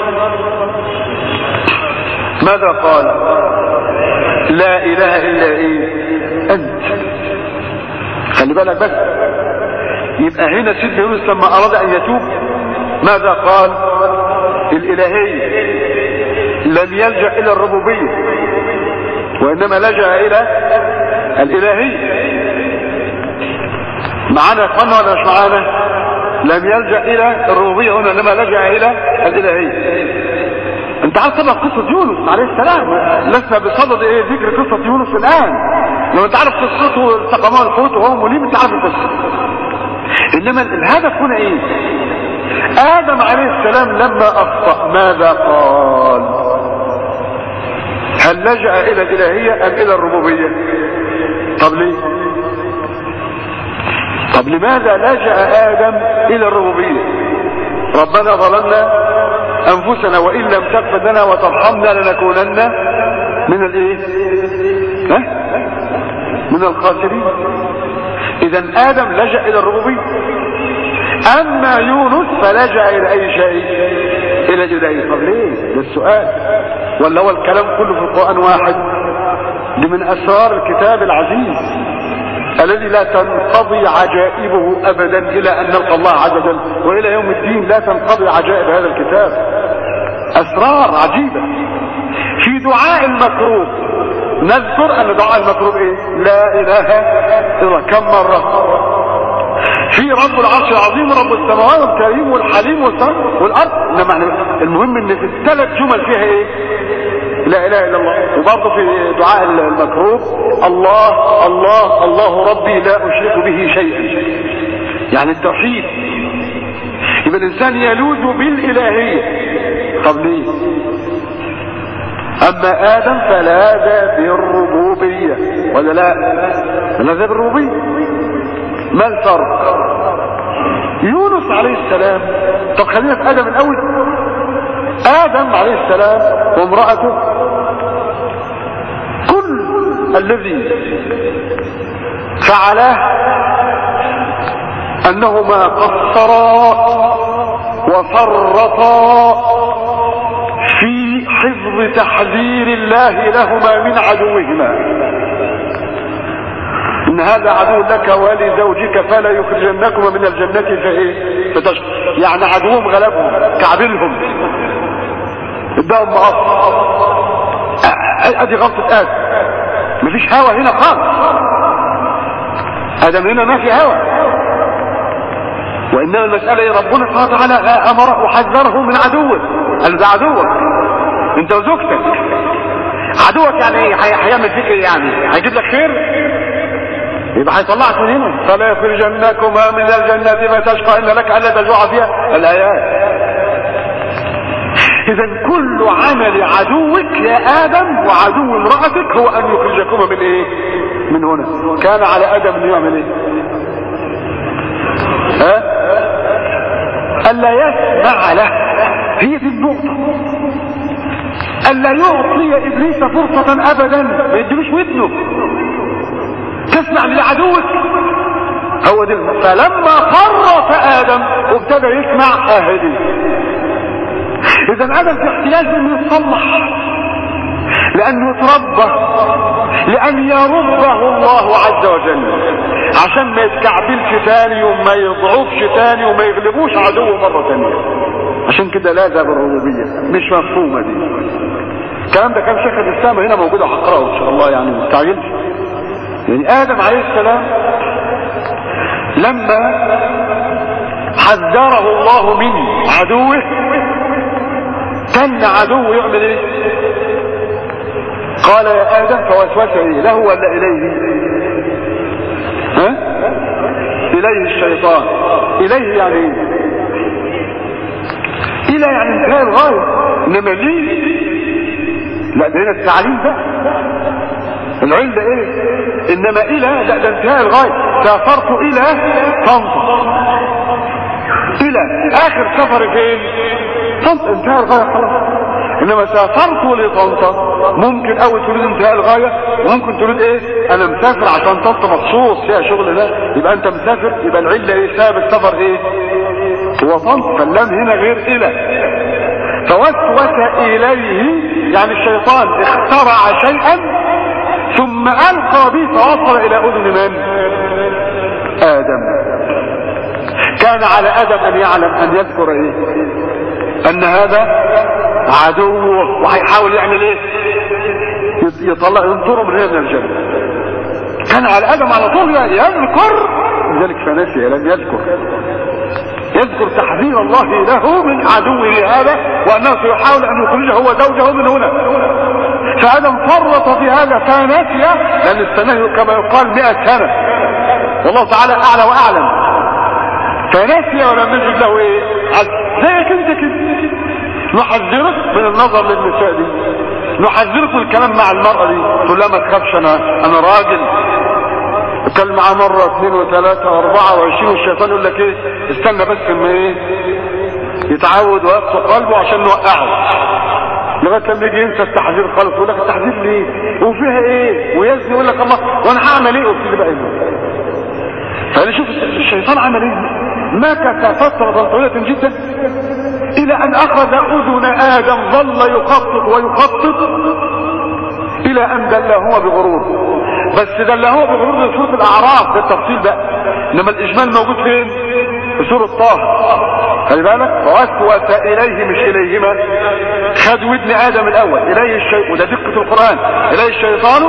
ماذا قال لا اله الا ايه انت خلي بالك بس يبقى هنا سيدنا يونس لما اراد ان يتوب ماذا قال الالهيه لم يلجا الى الربوبيه وانما لجا الى الالهية معانا اخوانا ولا مش معانا لم يلجأ الى الربوبية هنا انما لجأ الى الالهية انت عارف طبعا قصة يونس عليه السلام لسنا بصدد ايه ذكر قصة يونس الان لو انت عارف قصته التقماء الحوت وهو مليم انت عارف القصة انما الهدف هنا ايه ادم عليه السلام لما اخطأ ماذا قال هل لجأ الى الالهية ام الى الربوبية طب ليه طب لماذا لجأ آدم إلى الربوبية ربنا ظلمنا أنفسنا وإن لم تغفر لنا وترحمنا لنكونن من الإيه ها؟ من الخاسرين إذا آدم لجأ إلى الربوبية أما يونس فلجأ إلى أي شيء إلى الإلهية طب ليه ده السؤال ولا هو الكلام كله في القرآن واحد دي من اسرار الكتاب العزيز الذي لا تنقضي عجائبه ابدا الى ان نلقى الله عز وجل والى يوم الدين لا تنقضي عجائب هذا الكتاب اسرار عجيبة في دعاء المكروب نذكر ان دعاء المكروب ايه لا اله الا الله كم مرة في رب العرش العظيم رب السماوات الكريم والحليم والارض انما المهم ان في الثلاث جمل فيها ايه لا اله الا الله وبرضه في دعاء المكروب الله الله الله ربي لا اشرك به شيئا يعني التوحيد يبقى الانسان يلوذ بالالهيه طب ليه اما ادم فلاذ بالربوبيه ولا لا فلاذ بالربوبيه ما الفرق يونس عليه السلام طب خلينا في ادم الاول ادم عليه السلام وامرأته كل الذي فعله انهما قصرا وفرطا في حفظ تحذير الله لهما من عدوهما ان هذا عدو لك ولزوجك فلا يخرجنكما من الجنة فايه فتشق يعني عدوهم غلبهم كعبلهم اداهم مقص ادي غلطة ادم مفيش هوا هنا خالص ادم هنا ما في هوا وانما المسألة ايه ربنا سبحانه وتعالى امره وحذره من عدوه قال ده عدوك انت وزوجتك عدوك يعني ايه هيعمل فيك ايه يعني هيجيب لك خير يبقى هيطلعك من هنا فلا يخرجنكما من الجنة ما تشقى إن لك ألا تجوع فيها الآيات إذا كل عمل عدوك يا آدم وعدو امرأتك هو أن يخرجكما من إيه؟ من هنا كان على آدم أن يعمل إيه؟ ها؟ ألا يسمع له هي دي النقطة ألا يعطي إبليس فرصة أبدا ما يدلوش ودنه تسمع لعدوك هو دي الم- فلما فرط ادم وابتدى يسمع اهدي اذا ادم في احتياج انه يتصلح لانه يتربى لان يربه الله عز وجل عشان ما يتكعبلش تاني وما يضعفش تاني وما يغلبوش عدوه مرة تانية عشان كده لا ده بالربوبية مش مفهومة دي الكلام ده كان شيخ الاسلام هنا موجود هقراه ان شاء الله يعني ما تستعجلش يعني ادم عليه السلام لما حذره الله من عدوه كان عدوه يعمل ايه قال يا ادم فوسوس ايه له ولا اليه ها اليه الشيطان اليه يعني ايه الى يعني انتهى الغايه انما ليه لا ده هنا التعليم ده العلم ده ايه انما الى لا ده انتهاء الغايه سافرت الى طنطا الى اخر سفر فين طنطا انتهى الغايه خلاص انما سافرت لطنطا ممكن اول تريد انتهاء الغايه وممكن تريد ايه انا مسافر عشان طنطا مخصوص فيها شغل ده يبقى انت مسافر يبقى العله ايه سبب السفر ايه هو طنطا فاللام هنا غير الى فوسوس اليه يعني الشيطان اخترع شيئا ثم القى به فوصل الى اذن من ادم كان على ادم ان يعلم ان يذكر ايه ان هذا عدوه وهيحاول يعمل ايه يطلع ينطره من هنا من الجنه كان على ادم على طول يذكر لذلك فنسي لم يذكر يذكر تحذير الله له من عدوه هذا وانه سيحاول ان يخرجه هو زوجه من هنا فادم فرط في هذا فنسي لان السنه كما يقال مئة سنه والله تعالى اعلى واعلم فنسي ولم نجد له ايه زيك انت كده نحذرك من النظر للنساء دي نحذرك من الكلام مع المرأة دي تقول لا ما تخافش انا انا راجل اتكلم معاه مرة اثنين وثلاثة واربعة وعشرين والشيطان يقول لك ايه استنى بس اما ايه يتعود ويقسو قلبه عشان نوقعه لغايه لما يجي ينسى التحذير خالص يقول لك التحذير ليه وفيها ايه ويزني يقول لك الله وانا هعمل ايه وابتدي بقى ايه فانا شوف الشيطان عمل ايه مكث فترة طويلة جدا الى ان اخذ اذن ادم ظل يخطط ويخطط الى ان دل هو بغرور بس دل هو بغرور في سورة الاعراف ده التفصيل بقى انما الاجمال موجود فين في سورة طه خلي بالك ووسوس اليه مش اليهما خد ودن ادم الاول اليه الشيء وده دقة القرآن اليه الشيطان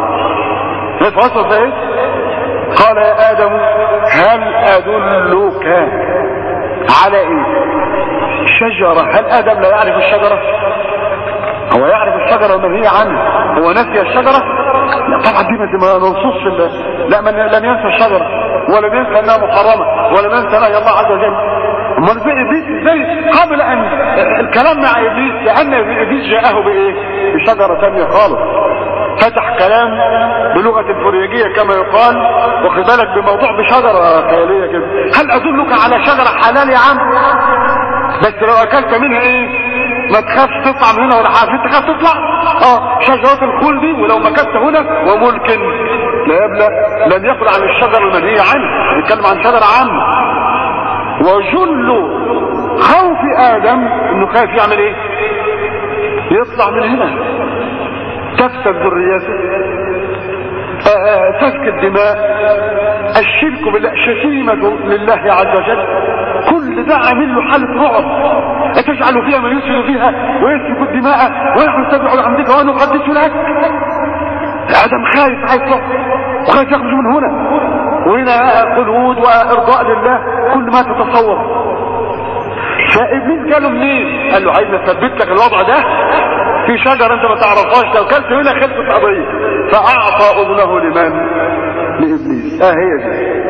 يتوسوس ايه قال يا ادم هل ادلك على ايه شجرة هل ادم لا يعرف الشجرة هو يعرف الشجرة المنهية عنه هو نسي الشجرة لا طبعا دي ما ننصص لا من لم ينسى الشجرة ولم ينسى انها محرمة ولم ينسى نهي الله عز وجل امال زي ابليس ازاي قبل ان الكلام مع ابليس لان ابليس جاءه بايه بشجرة ثانية خالص فتح كلام بلغة الفريجية كما يقال واخد بالك بموضوع بشجرة خيالية كده هل ادلك على شجرة حلال يا عم بس لو اكلت منها ايه ما تخافش تطلع من هنا ولا حاجه انت تخاف تطلع اه شجرة الخلد ولو مكثت هنا وملك لا يبلى لن يقل عن الشجر المنهي عنه يتكلم عن شجرة عامة وجل خوف ادم انه خايف يعمل ايه يطلع من هنا تفسد ذريته تسك الدماء الشرك بالله شتيمة لله عز وجل كل ده عامل له حالة رعب أتجعل فيها من يسفل فيها ويسفك الدماء ونحن نتبع لعمدك ونقدس لك آدم خايف عايز وخايف يخرج من هنا وهنا قلود وإرضاء لله كل ما تتصور فابليس قاله منين قال له عايز اثبت لك الوضع ده في شجرة انت ما تعرفهاش لو كلت هنا خلصت قضية فاعطى اذنه لمن لابليس اه هي دي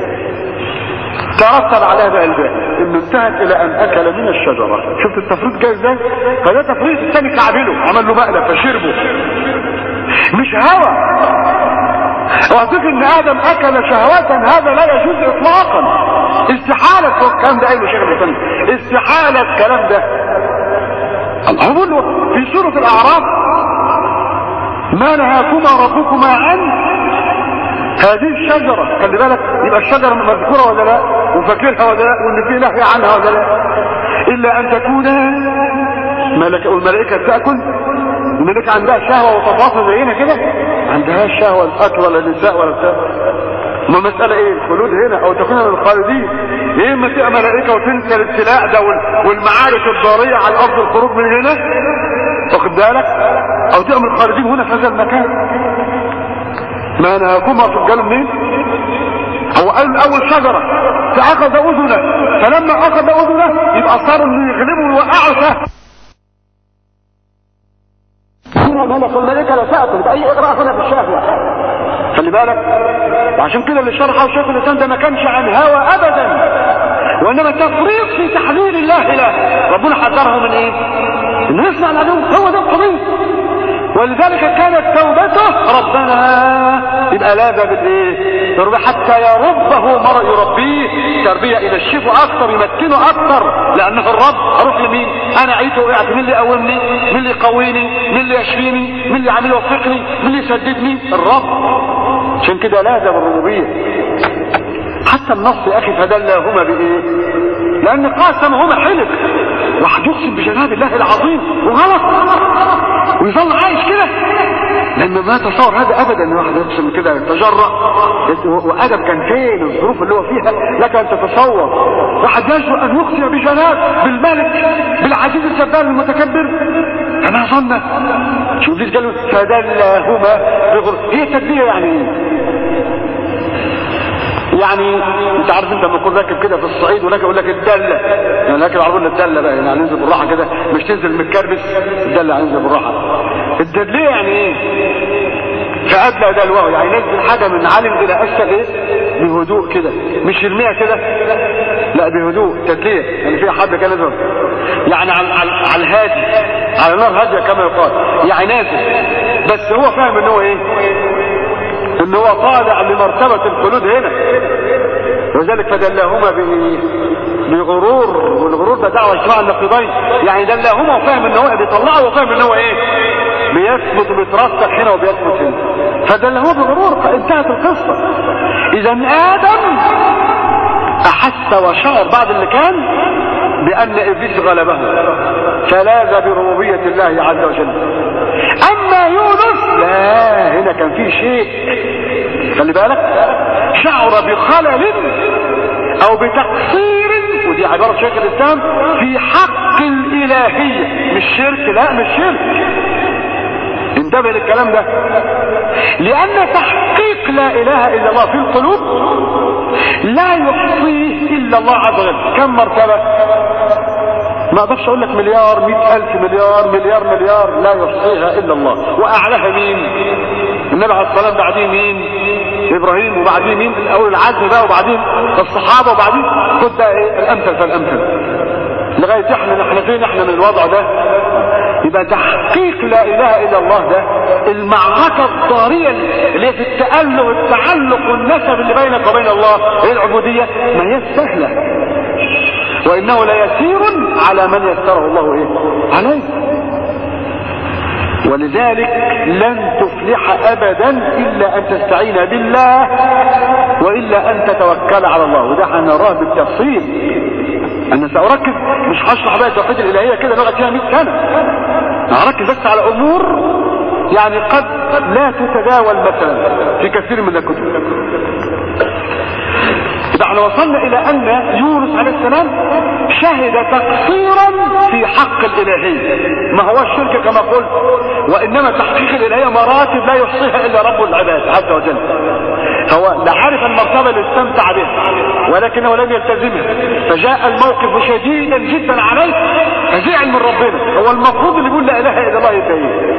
ترتب عليها بقى الباقي انه انتهت الى ان اكل من الشجرة شفت التفريط جاي ازاي فده تفريط الثاني كعبله عمل له مقلب فشربه مش هوى واعتقد ان ادم اكل شهوات هذا لا يجوز اطلاقا استحالة الكلام ده قايله شيخ الاسلام استحالة الكلام ده الله بيقول له في سورة الاعراف ما نهاكما ربكما عن هذه الشجرة خلي بالك يبقى الشجرة مذكورة ولا لا وفاكرها ولا لا وان في نهي عنها ولا لا الا ان تكون ملك والملائكة تأكل الملائكة عندها شهوة وتفاصل زينا كده عندها شهوة الاكل ولا النساء ولا بتاع ما المسألة ايه الخلود هنا او تكون من الخالدين يا اما تبقى ملائكة وتنسى الابتلاء ده والمعارك الضارية على الارض الخروج من هنا واخد بالك او تبقى من الخالدين هنا في هذا المكان ما نهاكما ترجلوا منين هو قال اول شجرة فاخذ اذنه فلما اخذ اذنه يبقى صار انه يغلبه ويوقعه سهل ملك الملائكة لا تأكل بأي إغراء هنا في الشافعي خلي بالك وعشان كده اللي شرحه شيخ الإسلام ده ما كانش عن هوى أبدا وإنما تفريط في تحذير الله له ربنا حذره من إيه؟ إنه يسمع العدو هو ده القضية ولذلك كانت توبته ربنا يبقى لاذا بالايه يربي حتى يربه مرء يربيه تربيه ينشفه اكتر يمكنه اكتر لانه الرب اروح لمين انا عيت وقعت مين اللي يقومني مين اللي يقويني مين اللي يشفيني مين اللي يعمل يوفقني مين اللي يسددني الرب عشان كده لاذا بالربوبيه حتى النص يا اخي فدلاهما بايه لان قاسمهما حلف واحد يقسم بجناب الله العظيم وغلط ويظل عايش كده لما ما تصور هذا ابدا ان واحد يقسم كده يتجرأ وادب كان فين الظروف اللي هو فيها لك ان تتصور واحد يجرؤ ان يقسم بجناب بالملك بالعزيز الجبار المتكبر فما ظن شوف ليش قالوا فدلاهما بغر هي التدبير يعني ايه يعني انت عارف انت لما تكون راكب كده في الصعيد وراكب يقول لك الدله يعني راكب عربيه الدله بقى يعني هننزل بالراحه كده مش تنزل متكربس الدله هننزل بالراحه الدليه يعني ايه فأدلى دلوه يعني ينزل حاجة من عالم إلى أسفل إيه بهدوء كده مش يرميها كده لا بهدوء تدلية يعني فيها حد كده نزل يعني على, على, على الهادي على نار هادية كما يقال يعني نازل بس هو فاهم ان هو ايه ان هو طالع لمرتبة الخلود هنا وذلك فدلاهما بغرور والغرور ده دعوة اجتماع النقيضين يعني دلاهما وفاهم ان هو بيطلعه وفاهم ان هو ايه بيثبت وبيترسخ هنا وبيثبت هنا فدلاهما بغرور انتهت القصة اذا ادم احس وشعر بعد اللي كان بان ابليس غلبه فلاذ بربوبية الله عز وجل اما يونس لا هنا كان في شيء خلي بالك شعر بخلل او بتقصير ودي عبارة شيخ الاسلام في حق الالهية مش شرك لا مش شرك انتبه للكلام ده لان تحقيق لا اله الا الله في القلوب لا يحصيه الا الله عز وجل كم مرتبة ما اقدرش اقول لك مليار مئة الف مليار مليار مليار لا يحصيها الا الله واعلاها مين النبي عليه الصلاه والسلام بعدين مين ابراهيم وبعدين مين الاول العزم بقى وبعدين الصحابه وبعدين خد بقى ايه الامثل فالامثل لغايه احنا احنا فين احنا من الوضع ده يبقى تحقيق لا اله الا الله ده المعركه الضاريه اللي هي في التاله التعلق والنسب اللي بينك وبين الله هي العبوديه ما هي سهله وانه ليسير على من يسره الله ايه عليه ولذلك لن تفلح ابدا الا ان تستعين بالله والا ان تتوكل على الله وده هنراه بالتفصيل انا ساركز مش هشرح بقى التوحيد الالهيه كده نقعد فيها 100 سنه هركز بس على امور يعني قد لا تتداول مثلا في كثير من الكتب إذا احنا وصلنا إلى أن يونس عليه السلام شهد تقصيرا في حق الإلهية ما هو الشرك كما قلت وإنما تحقيق الإلهية مراتب لا يحصيها إلا رب العباد عز وجل هو لا عارف المرتبة اللي استمتع بها ولكنه لم يلتزمها فجاء الموقف شديدا جدا عليه فزعل من ربنا هو المفروض اللي يقول لا إله إلا الله يتهيه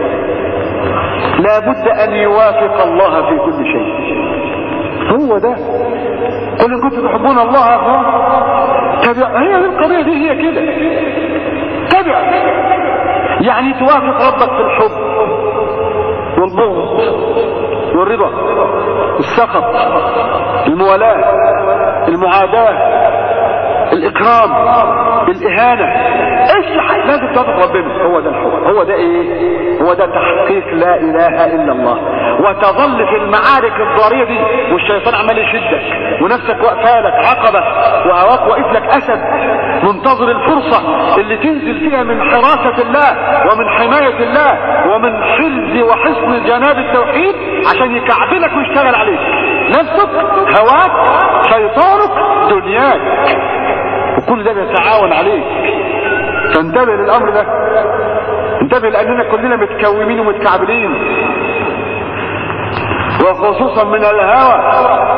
لابد أن يوافق الله في كل شيء هو ده قل ان كنتم تحبون الله يا اخوان تبع هي القضيه دي هي كده تبع يعني توافق ربك في الحب والبغض والرضا السخط الموالاه المعاداه الاكرام الاهانه ايش لازم توافق ربنا هو ده الحب هو ده ايه هو ده تحقيق لا اله الا الله وتظل في المعارك الضارية دي والشيطان عمال يشدك ونفسك واقفالك عقبة وهواك واقف لك اسد منتظر الفرصة اللي تنزل فيها من حراسة الله ومن حماية الله ومن حرز وحصن جناب التوحيد عشان يكعبلك ويشتغل عليك نفسك هواك شيطانك دنياك وكل ده بيتعاون عليك فانتبه للامر ده انتبه لاننا كلنا متكومين ومتكعبلين وخصوصا من الهوى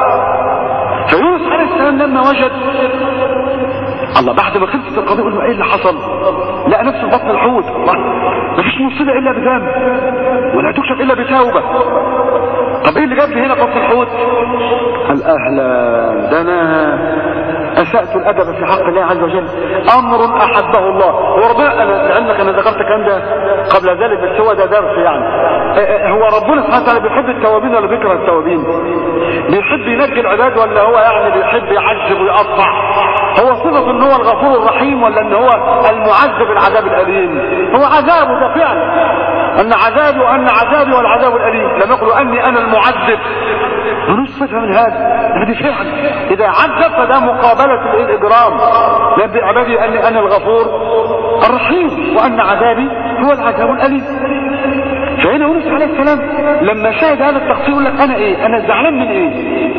فيونس عليه السلام لما وجد الله بعد ما خلصت القضيه يقول له ايه اللي حصل لقى نفسه في بطن الحوت الله مفيش مصيبه الا بذنب ولا تكشف الا بتوبه طب ايه اللي جابني هنا في بطن الحوت قال اهلا ده انا اسأت الادب في حق الله عز وجل امر احبه الله وربنا انا لعلمك انا ذكرت الكلام ده قبل ذلك بس هو ده درس يعني هو ربنا سبحانه وتعالى بيحب التوابين ولا بيكره التوابين بيحب ينجي العباد ولا هو يعني بيحب يعذب ويقطع هو صفة ان هو الغفور الرحيم ولا ان هو المعذب العذاب الاليم هو عذابه ده فعل ان عذابي وان عذابي والعذاب الاليم لم يقلوا اني انا المعذب ملوش صفة من هذا هذه فعل اذا عذب فده مقابلة الاجرام نبي عبادي اني انا الغفور الرحيم وان عذابي هو العذاب الاليم فهنا يونس عليه السلام لما شاهد هذا التقصير يقول لك انا ايه انا زعلان من ايه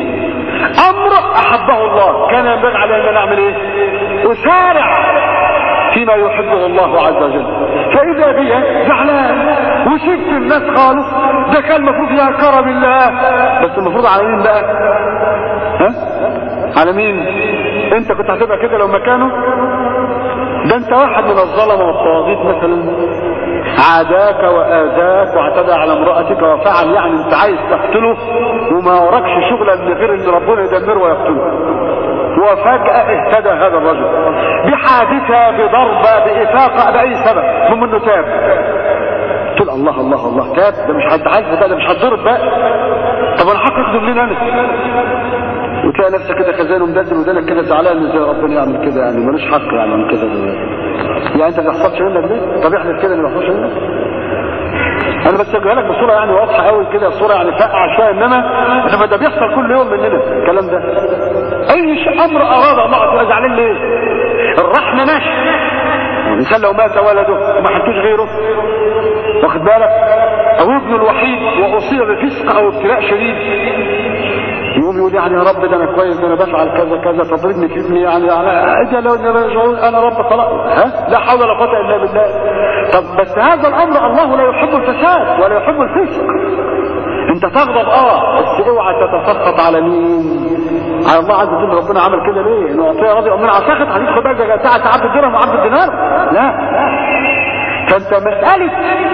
امر احبه الله كان ينبغي علي ان اعمل ايه اسارع فيما يحبه الله عز وجل فاذا بي زعلان وسبت الناس خالص ده كان المفروض يا كرم الله بس المفروض على مين بقى ها على مين انت كنت هتبقى كده لو مكانه ده انت واحد من الظلمه والطواغيت مثلا عاداك واذاك واعتدى على امرأتك وفعل يعني انت عايز تقتله وما وراكش شغلا غير ان ربنا يدمره ويقتله وفجأة اهتدى هذا الرجل بحادثة بضربة بإفاقة بأي سبب ثم انه تاب تقول الله الله الله تاب ده مش هتعذب بقى ده مش هتضرب بقى طب انا حقق منين انا وتلاقي نفسك كده خزان ومدلدل ودانك كده زعلان ازاي ربنا يعمل كده يعني ملوش حق يعني من كده يعني انت ما بيحصلش منك ده طب احنا كده ما بيحصلش منك انا بس اجيبها لك بصوره يعني واضحه قوي كده الصوره يعني فقع شويه انما انما ده بيحصل كل يوم مننا الكلام ده اي شيء امر اراد الله تبقى زعلان ليه الرحمه ماشي الانسان لو مات ولده وما حدوش غيره واخد بالك او ابنه الوحيد واصيب بفسق او ابتلاء شديد يقوم يقول يعني يا رب ده انا كويس ده انا بفعل كذا كذا تضربني في ابني يعني على اجل رجعون انا رب خلاص ها لا حول ولا قوه الا بالله طب بس هذا الامر الله لا يحب الفساد ولا يحب الفسق انت تغضب اه بس اوعى تتسخط على مين على الله عز وجل ربنا عمل كده ليه انه اعطيه راضي امنا ساخط عليك خد بالك ساعه عبد الدرهم وعبد الدينار لا فانت مساله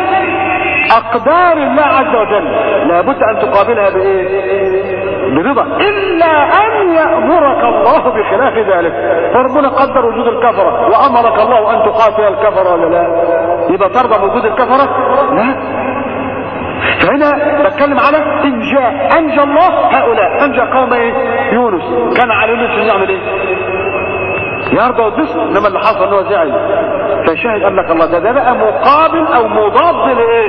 اقدار الله عز وجل لابد ان تقابلها بايه برضا الا ان يامرك الله بخلاف ذلك فربنا قدر وجود الكفره وامرك الله ان تقاتل الكفره ولا لا يبقى ترضى بوجود الكفره لا فهنا بتكلم على انجاء انجى الله هؤلاء انجى قوم ايه يونس كان على يونس يعمل ايه يرضى ويتبسط انما اللي حصل ان هو زعل فشاهد قال لك الله ده ده بقى مقابل او مضاد لايه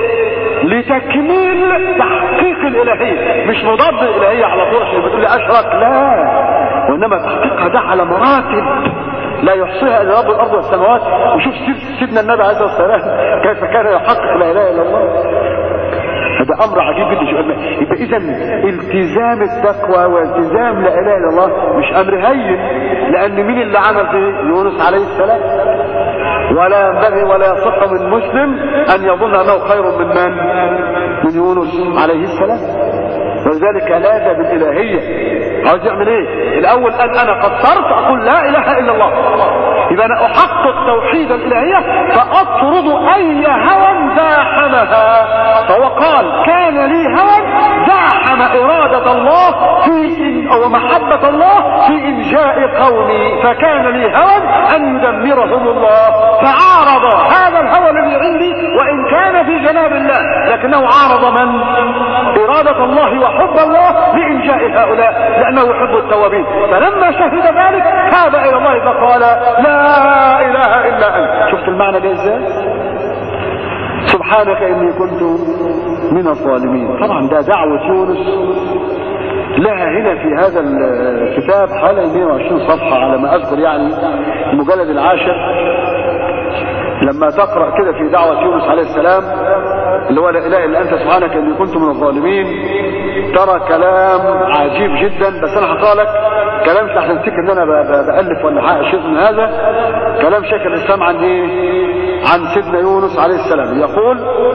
لتكميل تحقيق الالهيه مش مضاد الالهيه على طول عشان بتقول لي اشرك لا وانما تحقيقها ده على مراتب لا يحصيها الا رب الارض والسماوات وشوف سيدنا النبي عليه الصلاه والسلام كيف كان يحقق لا اله الا الله هذا امر عجيب جدا يبقى اذا التزام التقوى والتزام لا اله الا الله مش امر هين لان مين اللي عمل في يونس عليه السلام ولا ينبغي ولا يصح من مسلم ان يظن انه خير من من من يونس عليه السلام ولذلك لاذ بالالهيه عاوز يعمل ايه الاول قال انا قصرت اقول لا اله الا الله يبقى انا احقق توحيد الالهيه فاطرد اي هوى زاحمها فهو قال كان لي هوى زاحم اراده الله في إن او محبه الله في انجاء قومي فكان لي هوى ان يدمرهم الله فعارض هذا الهوى الذي عندي وان كان في جناب الله لكنه عارض من اراده الله وحب الله لانجاء هؤلاء لانه يحب التوابين فلما شهد ذلك تاب الى الله فقال لا اله الا انت شفت المعنى ده ازاي سبحانك إني كنت من الظالمين طبعا ده دعوة يونس لها هنا في هذا الكتاب حوالي 120 صفحة على ما أذكر يعني المجلد العاشر لما تقرأ كده في دعوة يونس عليه السلام اللي هو لا إله إلا أنت سبحانك إني كنت من الظالمين ترى كلام عجيب جدا بس أنا هقرأ لك كلام مش عشان تفتكر إن أنا بألف ولا حاجة شيء من هذا كلام شيخ الإسلام عن إيه؟ عن سيدنا يونس عليه السلام يقول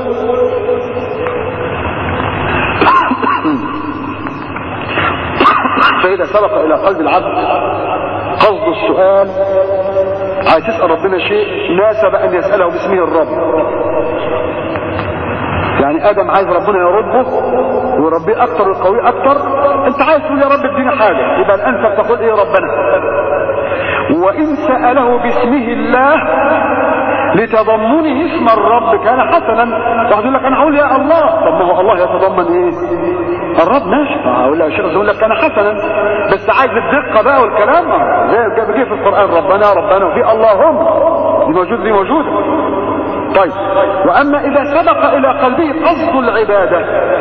فإذا سبق إلى قلب العبد قصد السؤال عايز تسأل ربنا شيء ناسب أن يسأله باسمه الرب يعني آدم عايز ربنا يرده ويربيه أكتر ويقويه أكتر أنت عايز تقول يا رب اديني حاجة يبقى أنت بتقول إيه ربنا وإن سأله باسمه الله لتضمنه اسم الرب كان حسنا واحد يقول لك انا هقول يا الله طب ما هو الله يتضمن ايه الرب ماشي هقول لك الشيخ يقول لك كان حسنا بس عايز الدقه بقى والكلام زي ما جه في القران ربنا ربنا وفي اللهم دي موجود دي موجوده طيب واما اذا سبق الى قلبه قصد العباده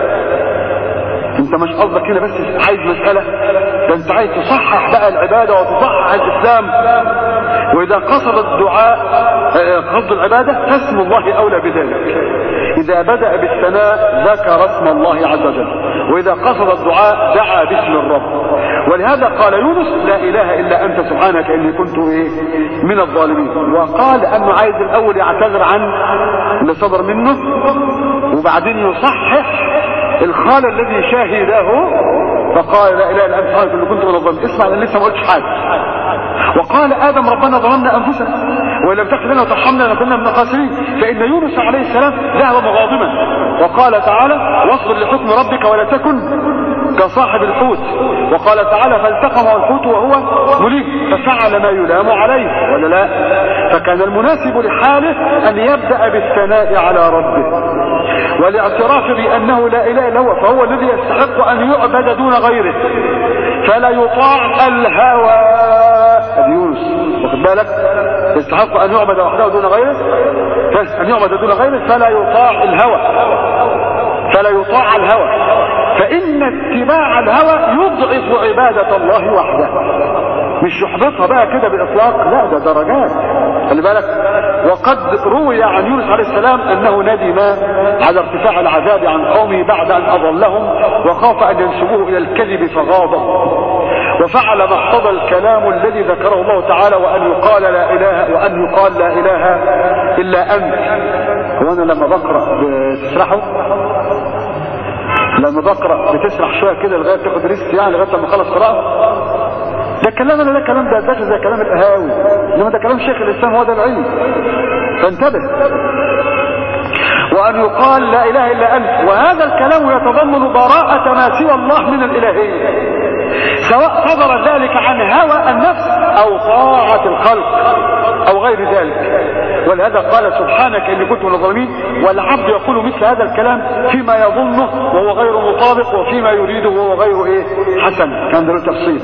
انت مش قصدك هنا بس عايز مسألة ده انت عايز تصحح بقى العبادة وتصحح الاسلام واذا قصد الدعاء قصد العبادة فاسم الله اولى بذلك اذا بدأ بالثناء ذكر اسم الله عز وجل واذا قصد الدعاء دعا باسم الرب ولهذا قال يونس لا اله الا انت سبحانك اني كنت ايه من الظالمين وقال انه عايز الاول يعتذر عن اللي صدر منه وبعدين يصحح الخال الذي شاهده فقال لا اله الا انت سبحانك اني كنت من الظالمين اسمع انا لسه ما قلتش حاجه وقال ادم ربنا ظلمنا انفسنا وان لم تغفر لنا وترحمنا لنكون من الخاسرين فان يونس عليه السلام ذهب مغاضبا وقال تعالى واصبر لحكم ربك ولا تكن كصاحب الحوت وقال تعالى فالتقمه الحوت وهو مليم ففعل ما يلام عليه ولا لا فكان المناسب لحاله ان يبدا بالثناء على ربه والاعتراف بانه لا اله الا هو فهو الذي يستحق ان يعبد دون غيره فلا يطاع الهوى ادي يونس واخد بالك يستحق ان يعبد وحده دون غيره ان يعبد دون غيره فلا يطاع الهوى فلا يطاع الهوى فان اتباع الهوى يضعف عبادة الله وحده مش يحبطها بقى كده باطلاق لا ده درجات خلي بالك وقد روي عن يونس عليه السلام انه ندم على ارتفاع العذاب عن قومه بعد ان اضلهم وخاف ان ينسبوه الى الكذب فغاضب وفعل ما اقتضى الكلام الذي ذكره الله تعالى وان يقال لا اله وان يقال لا اله الا انت وانا لما بقرا بتسرحوا لما بقرا بتسرح شويه كده لغايه تاخد ريست يعني لغايه لما اخلص قراءه ده كلام انا ده كلام ده ده زي كلام القهاوي انما ده كلام شيخ الاسلام هو ده العلم فانتبه وان يقال لا اله الا انت وهذا الكلام يتضمن براءة ما سوى الله من الالهية سواء صدر ذلك عن هوى النفس او طاعة الخلق او غير ذلك ولهذا قال سبحانك اني كنت من الظالمين والعبد يقول مثل هذا الكلام فيما يظنه وهو غير مطابق وفيما يريده وهو غير ايه حسن كان له تفصيل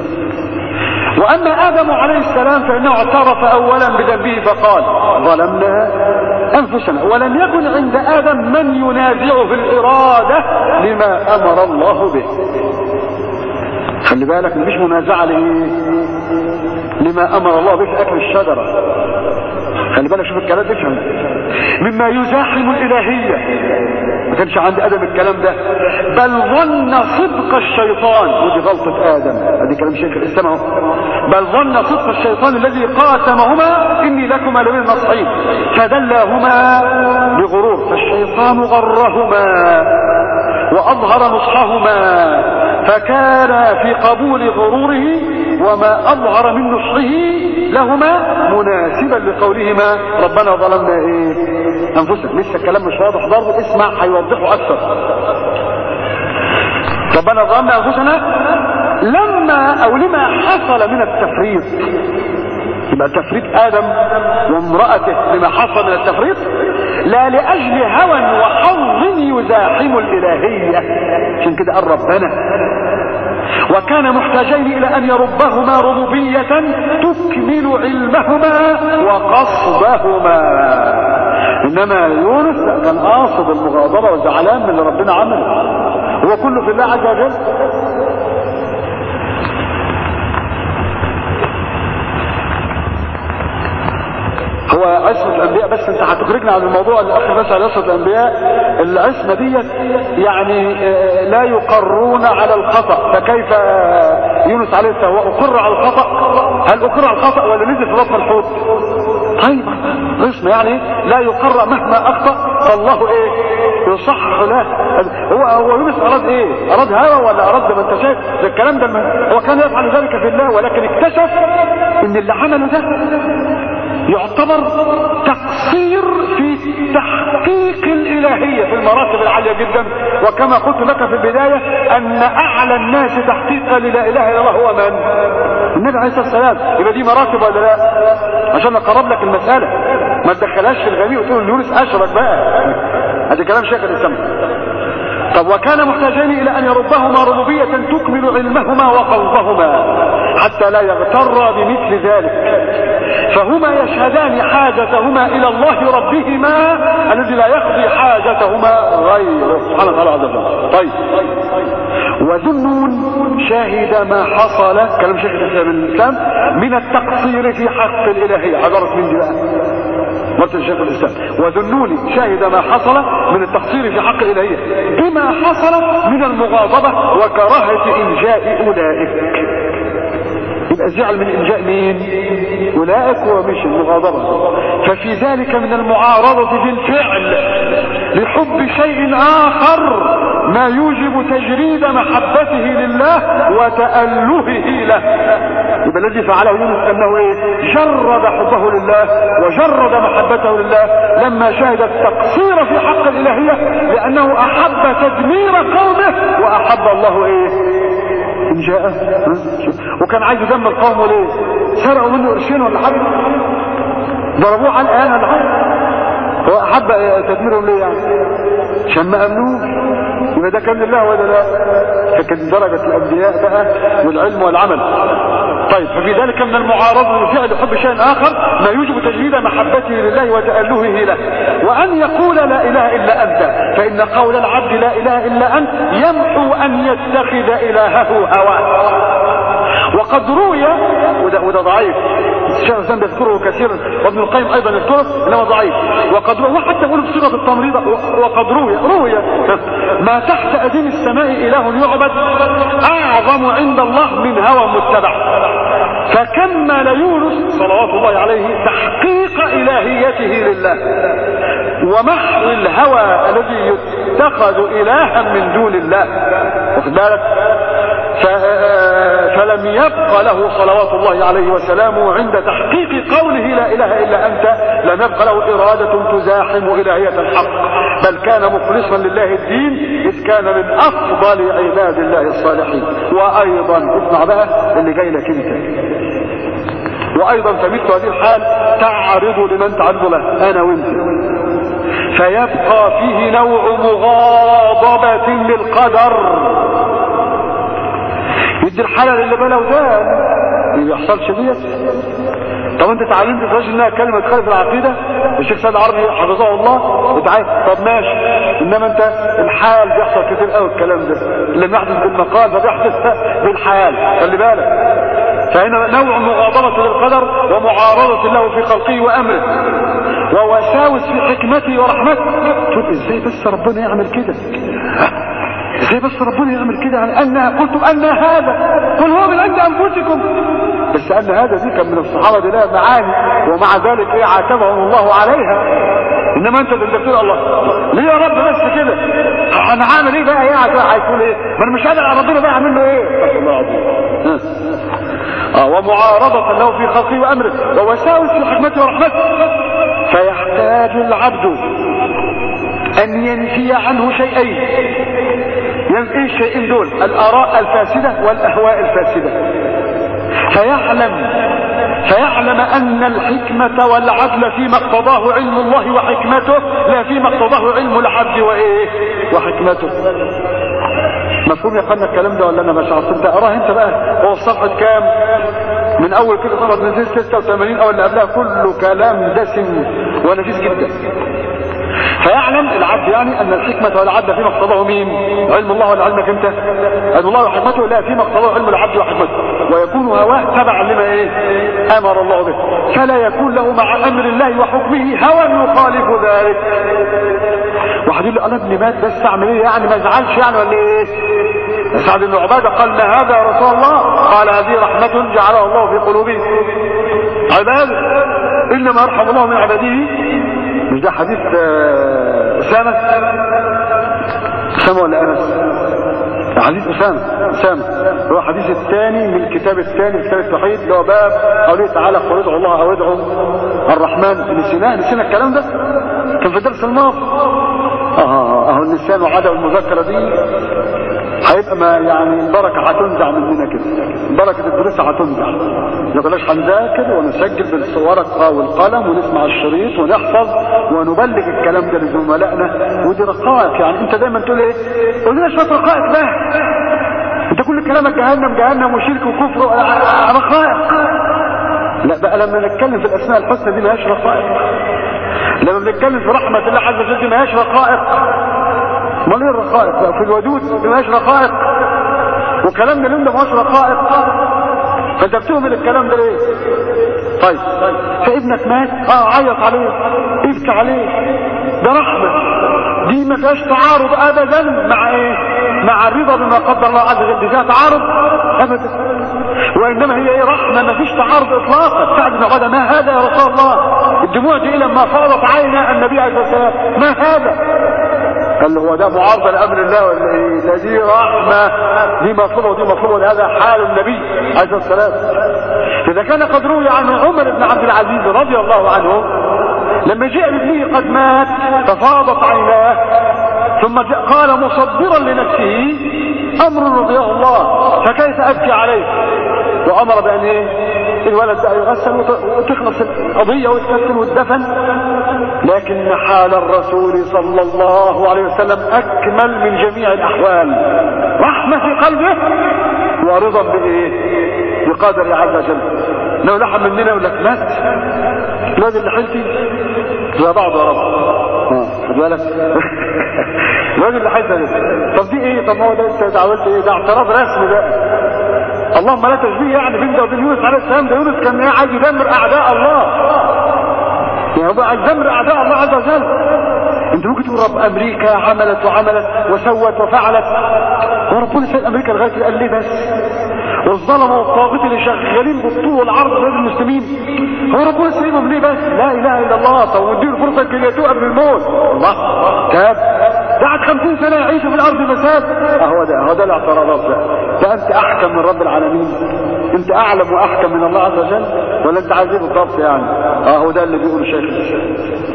واما ادم عليه السلام فانه اعترف اولا بذنبه فقال ظلمنا انفسنا ولم يكن عند ادم من ينازعه في الاراده لما امر الله به خلي بالك مفيش منازعه لايه لما امر الله به في اكل الشجره خلي بالك شوف الكلام ده افهم مما يزاحم الالهيه ما كانش عند ادم الكلام ده بل ظن صدق الشيطان ودي غلطه ادم ادي كلام شيخ الاسلام اهو بل ظن صدق الشيطان الذي قاسمهما اني لكما لمن النصحين فدلاهما بغرور فالشيطان غرهما واظهر نصحهما فكان في قبول غروره وما اظهر من نصحه لهما مناسبا لقولهما ربنا ظلمنا ايه انفسنا لسه الكلام مش واضح برضه اسمع هيوضحه اكثر ربنا ظلمنا انفسنا لما او لما حصل من التفريط يبقى تفريط ادم وامرأته لما حصل من التفريط لا لاجل هوى وحظ يزاحم الالهية عشان كده قال ربنا وكان محتاجين الى ان يربهما ربوبية تكمل علمهما وقصدهما انما يونس كان قاصد المغاضبة وزعلان من اللي ربنا عمله هو كله في الله عز وجل هو عصمة الانبياء بس انت هتخرجنا عن الموضوع اللي اخر بس على عصمة الانبياء العصمة ديت يعني آه، لا يقرون على الخطأ فكيف آه، يونس عليه السلام اقر على الخطأ هل اقر على الخطأ ولا نزل في بطن الحوت طيب عصمة يعني لا يقر مهما اخطأ فالله ايه يصحح له هو هو يونس اراد ايه اراد هوى ولا اراد ما انت شايف ده الكلام ده ما- هو كان يفعل ذلك في الله ولكن اكتشف ان اللي عمله ده يعتبر تقصير في تحقيق الإلهية في المراتب العالية جدا وكما قلت لك في البداية أن أعلى الناس تحقيقا للا إله إلا الله هو من؟ النبي عليه الصلاة والسلام يبقى دي مراتب ولا لا؟ عشان أقرب لك المسألة ما تدخلهاش في الغني وتقول يونس أشرك بقى هذا كلام شيخ الإسلام طب وكان محتاجين الى ان يربهما ربوبية تكمل علمهما وقلبهما حتى لا يغتر بمثل ذلك فهما يشهدان حاجتهما الى الله ربهما الذي لا يقضي حاجتهما غيره سبحانه وتعالى عز وجل طيب وذنون شاهد ما حصل كلام شيخ الاسلام الاسلام من التقصير في حق الالهيه عباره من دي بقى مرتب شيخ الاسلام وذنوني شاهد ما حصل من التقصير في حق الالهيه بما حصل من المغاضبه وكراهه انجاء اولئك يبقى زعل من انجاء مين اولئك ومش المغاضبه ففي ذلك من المعارضه بالفعل لحب شيء اخر ما يوجب تجريد محبته لله وتألهه له يبقى الذي فعله يونس انه ايه جرد حبه لله وجرد محبته لله لما شهد التقصير في حق الالهيه لانه احب تدمير قومه واحب الله ايه ان جاء وكان عايز يدمر قومه ليه سرقوا منه قرشين ولا حاجه ضربوه على الان ولا حاجه هو احب تدميرهم ليه يعني عشان ما امنوش يبقى ده كان لله ولا لا فكان درجة الانبياء بقى والعلم والعمل طيب ففي ذلك من المعارضة لفعل حب شيء اخر ما يوجب تجريد محبته لله وتألهه له وان يقول لا اله الا انت فان قول العبد لا اله الا انت يمحو ان يتخذ الهه هواه وقد روي وده, وده ضعيف الشيخ الاسلام يذكره كثيرا وابن القيم ايضا يذكره انما ضعيف وقد روي وحتى يقول بصيغه التمريض وقد روي روي ما تحت اديم السماء اله يعبد اعظم عند الله من هوى متبع فكمل يونس صلوات الله عليه تحقيق الهيته لله ومحو الهوى الذي يتخذ الها من دون الله واخد بالك فلم يبق له صلوات الله عليه وسلامه عند تحقيق قوله لا اله الا انت لم يبق له اراده تزاحم الهيه الحق بل كان مخلصا لله الدين اذ كان من افضل عباد الله الصالحين وايضا اسمع بقى اللي جاي لك انت وايضا فمثل هذه الحال تعرض لمن تعرض له انا وانت فيبقى فيه نوع مغاضبة للقدر يدي الحلال اللي بلا ودان ما بيحصلش ديت طب انت اتعلمت في انها كلمه تخالف العقيده الشيخ سيد عربي حفظه الله اتعلم طب ماشي انما انت الحال بيحصل كتير قوي الكلام ده اللي يحدث بالمقال فبيحدث بالحال خلي بالك فهنا نوع مغاضبة للقدر ومعارضة له في خلقه وأمره ووساوس في حكمته ورحمته تقول ازاي بس ربنا يعمل كده ازاي بس ربنا يعمل كده يعني أن قلت أن هذا قل هو من عند أنفسكم بس أن هذا دي كان من الصحابة دي لها معاني ومع ذلك ايه عاتبهم الله عليها انما انت اللي بتقول الله ليه يا رب بس كده انا عامل ايه بقى يعني هيكون ايه ما انا مش قادر على ربنا بقى اعمل له ايه الله العظيم آه ومعارضة له في خلقه وأمره ووساوس في حكمته ورحمته فيحتاج العبد أن ينفي عنه شيئين ينفي الشيئين دول الآراء الفاسدة والأهواء الفاسدة فيعلم فيعلم أن الحكمة والعدل فيما اقتضاه علم الله وحكمته لا فيما اقتضاه علم العبد وإيه وحكمته مفهوم يا اخوانا الكلام ده ولا انا مش عارف انت اراه انت بقى هو في صفحه كام من اول كده صفحه 286 او اللي قبلها كله كلام دسم ونفيس جدا العبد يعني ان الحكمة والعدل فيما اقتضاه مين علم الله ولا علمك انت علم الله وحكمته لا فيما اقتضاه علم العبد وحكمته ويكون هواه تبعا لما ايه امر الله به فلا يكون له مع امر الله وحكمه هوى يخالف ذلك واحد يقول له انا ابني مات بس اعمل ايه يعني ما ازعلش يعني ولا ايه سعد بن عباده قال ما هذا يا رسول الله قال هذه رحمه جعلها الله في قلوبهم عباد انما يرحم الله من عباده مش ده حديث آه، اسامه اسامه ولا انس حديث اسامه اسامه هو الحديث الثاني من الكتاب الثاني كتاب التوحيد اللي هو باب قوله تعالى قل ادعوا الله او ادعوا الرحمن نسيناه نسينا الكلام ده كان في الدرس الماضي اه اهو النسيان وعدم المذاكره دي هيبقى ما يعني البركه هتنزع مننا كده بركه الدروس هتنزع ما بلاش هنذاكر ونسجل بالورقه والقلم ونسمع الشريط ونحفظ ونبلغ الكلام ده لزملائنا ودي رقائق يعني انت دايما تقول ايه قول لنا شويه رقائق بقى انت كل كلامك جهنم جهنم وشرك وكفر رقائق لا بقى لما نتكلم في الاسماء الحسنى دي ما هياش رقائق لما بنتكلم في رحمه الله عز وجل دي ما هياش رقائق امال ايه الرقائق بقى في الودود دي ما هياش رقائق وكلامنا اليوم ده ما هوش رقائق فانت بتهمل الكلام ده ليه طيب فابنك مات اه عيط عليه ابكي عليه ده رحمه دي ما فيهاش تعارض ابدا مع ايه مع الرضا بما قدر الله عز وجل دي فيها تعارض ابدا وانما هي ايه رحمه ما فيش تعارض اطلاقا سعد بن عباده ما هذا يا رسول الله الدموع دي لما فاضت عين النبي عليه الصلاه والسلام ما هذا قال له هو ده معارضه لامر الله ولا ايه ده دي رحمه دي مطلوبه ودي مطلوبه هذا حال النبي عليه الصلاه والسلام اذا كان قد روي عن عمر بن عبد العزيز رضي الله عنه لما جاء ابنه قد مات ففاضت عيناه ثم جاء قال مصبرا لنفسه امر رضيه الله فكيف ابكي عليه وامر بان ايه الولد بقى يغسل وتخلص القضية ويتكفن وتدفن لكن حال الرسول صلى الله عليه وسلم اكمل من جميع الاحوال رحمة في قلبه ورضا بايه بقدر عز وجل لو لحم مننا يقول لك مات الواد اللي حلتي زي بعض يا رب خد بالك الواد اللي حلتي طب دي ايه طب ما هو ده انت عملت ايه ده اعتراض رسمي ده اللهم لا تشبيه يعني بين ده وبين يونس عليه السلام ده يونس كان عايز يدمر اعداء الله يعني هو عايز يدمر اعداء الله عز وجل انت ممكن تقول رب امريكا عملت وعملت وسوت وفعلت وربنا سيد امريكا لغايه قال ليه بس والظلمه والطاغوت اللي شغالين بالطول والعرض بين المسلمين هو ربنا سيبهم ليه بس لا اله الا الله طب واديله فرصه كي يتوب قبل الموت الله تاب قعد خمسين سنة يعيشوا في الأرض فساد أهو ده أهو ده الاعتراضات ده ده أنت أحكم من رب العالمين أنت أعلم وأحكم من الله عز وجل ولا أنت عايز إيه بالضبط يعني أهو ده اللي بيقوله الشيخ الإسلام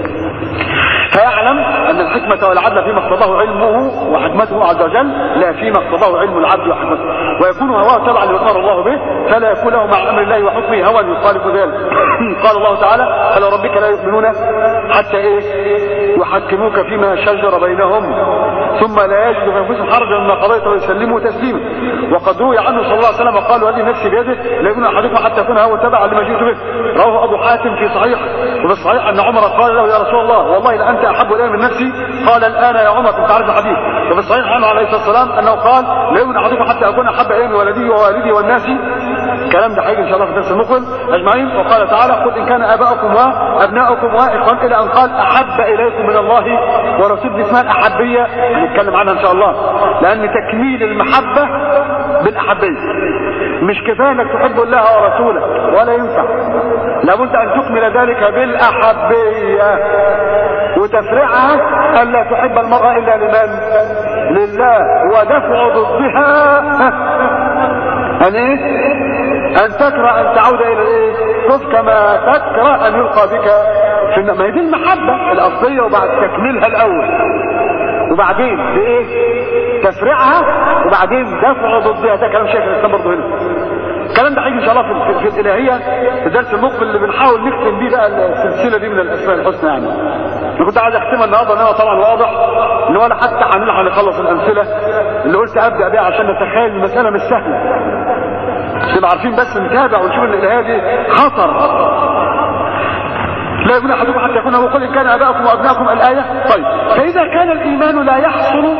فيعلم أن الحكمة والعدل فيما اقتضاه علمه وحكمته عز وجل لا فيما اقتضاه علم العبد وحكمته ويكون هواه تبعا لما امر الله به فلا يكون له مع امر الله وحكمه هوى يخالف ذلك قال الله تعالى فلو ربك لا يؤمنون حتى ايه يحكموك فيما شجر بينهم ثم لا يجد في انفسهم حرجا مما قضيت ويسلموا تسليما وقد روي عنه صلى الله عليه وسلم قال هذه نفسي بيده لا يؤمن احدكم حتى يكون هو تبعا لما جئت به رواه ابو حاتم في صحيح وفي الصحيح ان عمر قال له يا رسول الله والله لانت احب الي من نفسي قال الان يا عمر كنت عارف الحديث وفي الصحيح عنه عليه الصلاه والسلام انه قال لا يؤمن احدكم حتى اكون احب الي من ولدي ووالدي والناس الكلام ده هيجي ان شاء الله في درس المقبل اجمعين وقال تعالى قل ان كان اباؤكم وابناؤكم واخوان الى ان قال احب اليكم من الله ورسوله اسمها الاحبيه هنتكلم عنها ان شاء الله لان تكميل المحبه بالاحبيه مش كفايه انك تحب الله ورسوله ولا ينفع لابد ان تكمل ذلك بالاحبيه وتفرعها الا تحب المرأة الا لمن لله ودفع ضدها ان ايه ان تكره ان تعود الى الايه كف كما تكره ان يلقى بك في النار ما هي دي المحبة الاصلية وبعد تكميلها الاول وبعدين بايه تفرعها وبعدين دفع ضدها ده كلام شيخ الاسلام برضه هنا الكلام ده هيجي ان شاء الله في, في, في الالهيه في الدرس المقبل اللي بنحاول نختم بيه بقى السلسله دي من الاسماء الحسنى يعني انا كنت عايز اختمها النهارده انما طبعا واضح ان ولا حتى هنلحق نخلص الامثله اللي قلت ابدا بيها عشان نتخيل المساله مش سهله نبقى عارفين بس نتابع ونشوف ان الالهيه دي خطر لا يؤمن احدكم حتى يكون هو قل ان كان اباؤكم وابناؤكم الايه طيب فاذا كان الايمان لا يحصل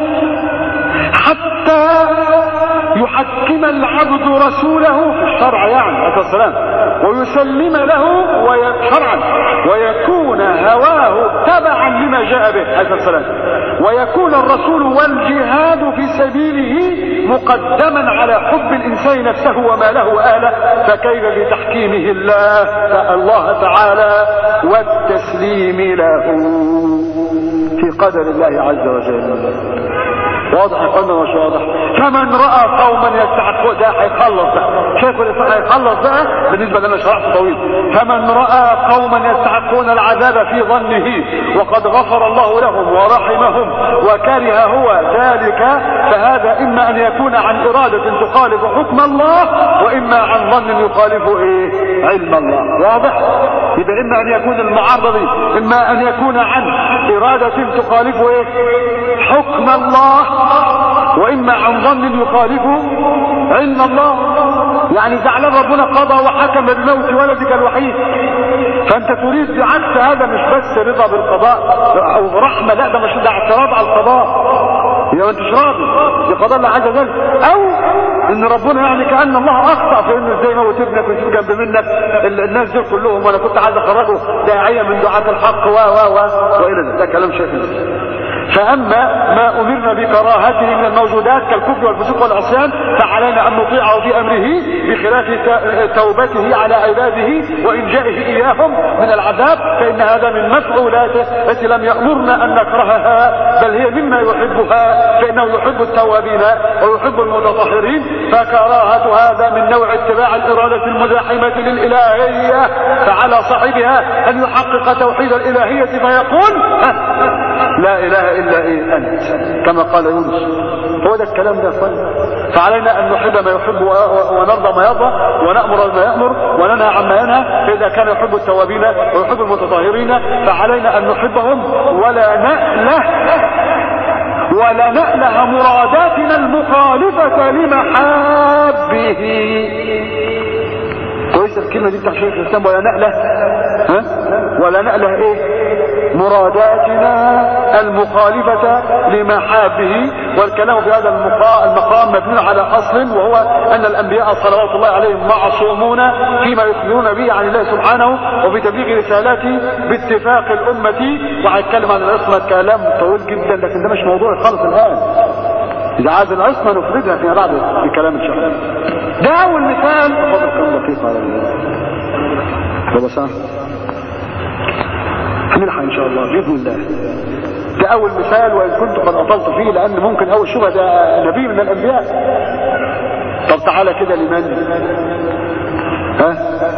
حتى يحكم العبد رسوله في الشرع يعني عليه السلام ويسلم له شرعا ويكون هواه تبعا لما جاء به عليه السلام ويكون الرسول والجهاد في سبيله مقدما على حب الانسان نفسه وما له واهله فكيف بتحكيمه الله الله تعالى والتسليم له في قدر الله عز وجل واضح يا اخوانا مش واضح فمن راى قوما يستحقوا ده هيخلص بقى شايف الانسان هيخلص بقى بالنسبه لنا شرحت طويل فمن راى قوما يستحقون العذاب في ظنه وقد غفر الله لهم ورحمهم وكره هو ذلك فهذا اما ان يكون عن اراده تخالف حكم الله واما عن ظن يخالف ايه علم الله واضح يبقى اما ان يكون المعارضه دي اما ان يكون عن اراده تخالف ايه حكم الله واما عن ظن يخالف علم الله يعني زعلان ربنا قضى وحكم بموت ولدك الوحيد فانت تريد بعكس هذا مش بس رضا بالقضاء او رحمه لا ده مش ده اعتراض على القضاء يبقى انت مش راضي بقضاء الله عز وجل او ان ربنا يعني كان الله اخطا في انه ازاي موت ابنك ويسيب جنب منك الناس دول كلهم وانا كنت عايز اخرجه داعيه من دعاه الحق و و و والى ده كلام شكل فأما ما أمرنا بكراهته من الموجودات كالكفر والفسوق والعصيان فعلينا أن نطيعه في أمره بخلاف توبته على عباده وإنجائه إياهم من العذاب فإن هذا من مفعولاته التي لم يأمرنا أن نكرهها بل هي مما يحبها فإنه يحب التوابين ويحب المتطهرين فكراهة هذا من نوع اتباع الإرادة المزاحمة للإلهية فعلى صاحبها أن يحقق توحيد الإلهية فيقول لا إله إلا إيه أنت كما قال يونس هو ده الكلام ده صلى فعلينا أن نحب ما يحب ونرضى ما يرضى ونأمر ما يأمر وننهى عما ينهى فإذا كان يحب التوابين ويحب المتطهرين فعلينا أن نحبهم ولا نأله ولا نأله مراداتنا المخالفة لمحابه كويس الكلمة دي بتاع شيخ الإسلام ولا نأله ها؟ ولا نأله ايه مراداتنا المخالفة لمحابه والكلام في هذا المقام مبني على أصل وهو أن الأنبياء صلوات الله عليهم معصومون فيما يخبرون به عن الله سبحانه وفي تبليغ رسالاته باتفاق الأمة وهيتكلم عن العصمة كلام طويل جدا لكن ده مش موضوع خالص الآن إذا عايز العصمة نفردها فيما بعد بكلام إن شاء الله ده أول مثال فضل كم دقيقة على الله ساعة هنلحق ان شاء الله باذن الله ده اول مثال وان كنت قد اطلت فيه لان ممكن اول شبهه ده نبي من الانبياء طب تعالى كده لمن ها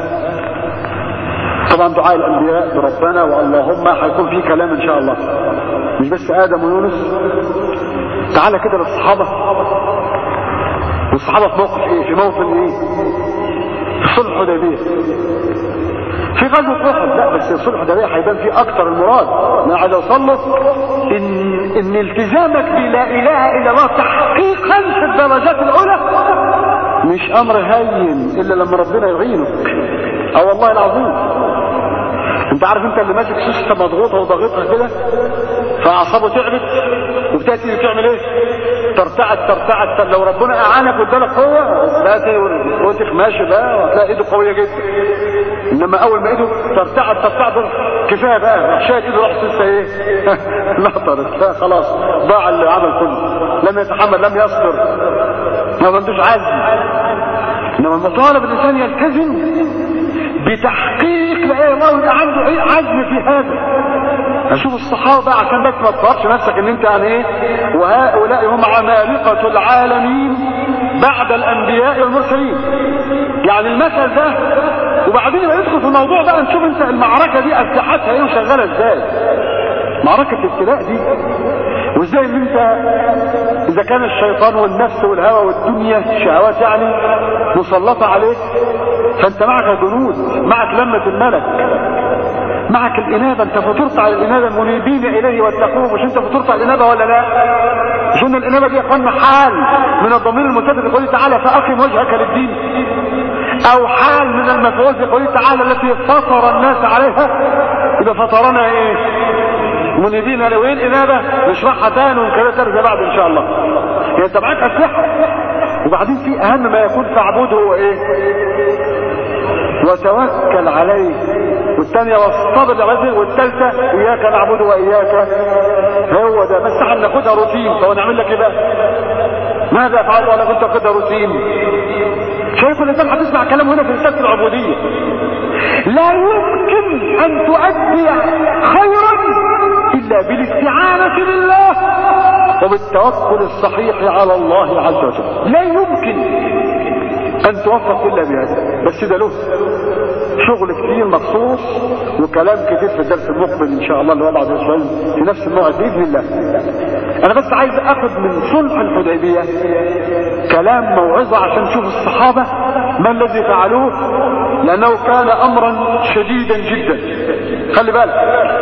طبعا دعاء الانبياء بربنا واللهم هيكون فيه كلام ان شاء الله مش بس ادم ويونس تعالى كده للصحابه والصحابه في موقف ايه في موطن ايه في صلح الحديبيه في غزوة احد لا بس الصلح ده هيبان فيه اكتر المراد انا عايز اوصل ان ان التزامك بلا اله الا الله تحقيقا في الدرجات الاولى مش امر هين الا لما ربنا يعينك اه والله العظيم انت عارف انت اللي ماسك سوسته مضغوطه وضاغطها كده فاعصابه تعبت وبتاتي تعمل ايه ترتعد ترتعد لو ربنا اعانك وادالك قوه تلاقي وتخ ماشي بقى وهتلاقي ايده قويه جدا انما اول ما ايده ترتعد ترتعد كفايه بقى شايف ايده راح لسه ايه نطرت لا خلاص ضاع العمل كله لم يتحمل لم يصبر ما عندوش عزم انما المطالب الانسان يلتزم بتحقيق لا الله يبقى عنده ايه عزم في هذا اشوف الصحابة عشان بس ما تفرش نفسك ان انت يعني ايه وهؤلاء هم عمالقة العالمين بعد الانبياء والمرسلين يعني المثل ده وبعدين يبقى يدخل في الموضوع بقى نشوف انت المعركة دي اسلحتها ايه وشغالة ازاي معركة الابتلاء دي وازاي ان انت اذا كان الشيطان والنفس والهوى والدنيا الشهوات يعني مسلطة عليك فانت معك جنود معك لمة الملك معك الإنابة أنت فطرت على الإنابة المنيبين إليه واتقوه مش أنت فطرت على الإنابة ولا لا مش أن الإنابة دي يا حال من الضمير المتدد يقول تعالى فأقم وجهك للدين أو حال من المفعول في قوله تعالى التي فطر الناس عليها يبقى فطرنا ايه منيبين لوين انابه نشرحها تاني وكذا ترجع بعد ان شاء الله يعني انت معاك اسلحه وبعدين في اهم ما يكون فاعبده هو ايه وتوكل عليه والثانية واصطبر عليه والثالثة اياك نعبد واياك هو ده بس احنا ناخدها روتين طب نعمل لك ايه بقى ماذا افعل وانا كنت اخدها روتين شايف الانسان هتسمع كلام هنا في رسالة العبودية لا يمكن ان تؤدي خيرا الا بالاستعانة بالله وبالتوكل الصحيح على الله عز وجل لا يمكن ان توفق الا بهذا بس ده له شغل كتير مخصوص وكلام كتير في الدرس المقبل ان شاء الله اللي هو بعد اسبوعين في نفس الموعد باذن الله انا بس عايز اخذ من صلح الحديبيه كلام موعظه عشان نشوف الصحابه ما الذي فعلوه لانه كان امرا شديدا جدا خلي بالك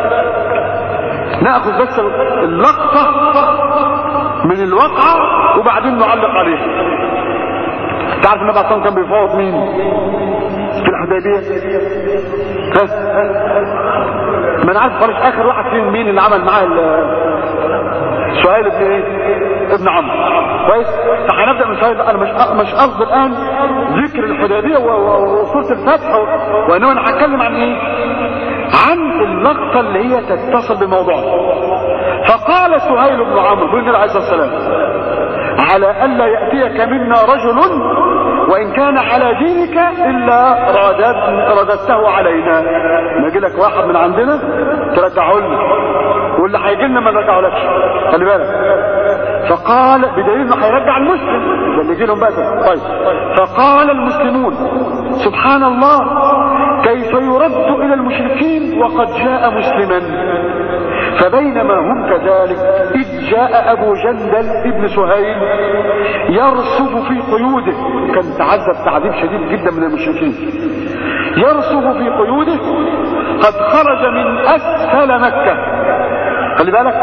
ناخذ بس اللقطه من الواقعه وبعدين نعلق عليها تعرف النبي عليه كان بيفاوض مين في الحديبيه ها ما انا عارف خالص اخر واحد فيهم مين اللي عمل معاه سهيل ابن ايه ابن عمرو كويس فهنبدا من سهيل انا مش مش قصدي الان ذكر الحديبيه وسوره الفتح وانما انا هتكلم عن ايه عن اللقطه اللي هي تتصل بموضوعنا فقال سهيل بن عمرو بن النبي عليه الصلاه والسلام على الا ياتيك منا رجل وان كان على دينك الا ردد رددته علينا ما يجي لك واحد من عندنا ترجعه لنا واللي هيجي لنا ما نرجعهولكش خلي بالك فقال بدليل انه هيرجع المسلم ده اللي يجي لهم بقى طيب فقال المسلمون سبحان الله كيف يرد الى المشركين وقد جاء مسلما فبينما هم كذلك إذ جاء أبو جندل ابن سهيل يرسف في قيوده كان تعذب تعذيب شديد جدا من المشركين يرسف في قيوده قد خرج من أسفل مكة خلي بالك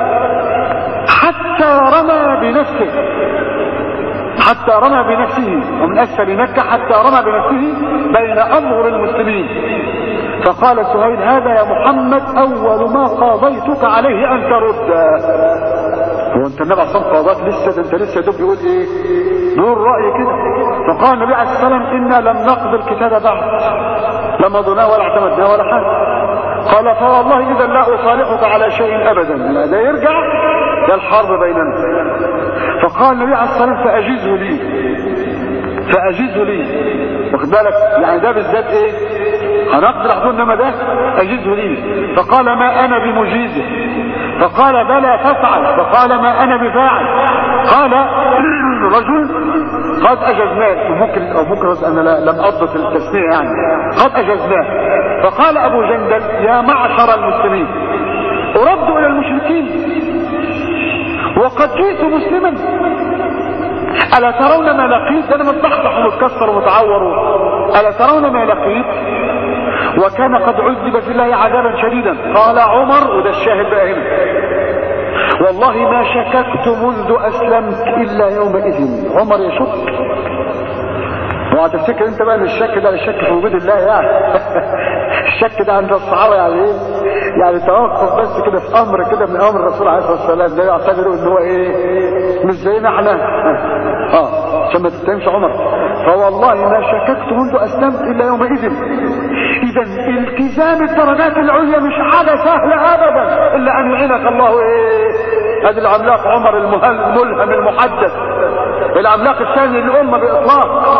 حتى رمى بنفسه حتى رمى بنفسه ومن أسفل مكة حتى رمى بنفسه بين أظهر المسلمين فقال سهيل هذا يا محمد اول ما قاضيتك عليه ان ترد هو انت النبي عليه قاضاك لسه ده انت لسه دوب بيقول ايه بيقول راي كده فقال النبي عليه السلام انا لم نقضي الكتاب بعد لم ضناه ولا اعتمدناه ولا حاجه قال فوالله اذا لا اصالحك على شيء ابدا لا ده يرجع ده الحرب بيننا فقال النبي عليه السلام فاجزه لي فاجزه لي واخد بالك يعني ده بالذات ايه هنقضي الحدود انما ده اجزه لي فقال ما انا بمجيزه فقال بلى تفعل فقال ما انا بفاعل قال رجل قد اجزناه وممكن او ممكن انا لا لم اضبط التسميع يعني قد اجزناه فقال ابو جندل يا معشر المسلمين ارد الى المشركين وقد جئت مسلما ألا ترون ما لقيت أنا متضحضح ومتكسر ومتعور ألا ترون ما لقيت وكان قد عذب في الله عذابا شديدا قال عمر وده الشاهد بقى هنا والله ما شككت منذ أسلمت إلا يومئذ عمر يشك وهتفتكر انت بقى ان الشك ده الشك في وجود الله يعني الشك ده عند الصحابه يعني ايه يعني توقف بس كده في امر كده من امر الرسول عليه الصلاه والسلام ده يعتبروا ان هو ايه مش زينا احنا اه عشان ما تتهمش عمر فوالله ما شككت منذ اسلمت الا يومئذ اذا التزام الدرجات العليا مش حاجه سهله ابدا الا ان يعينك الله ايه هذا العملاق عمر الملهم المحدث العملاق الثاني للامه باطلاق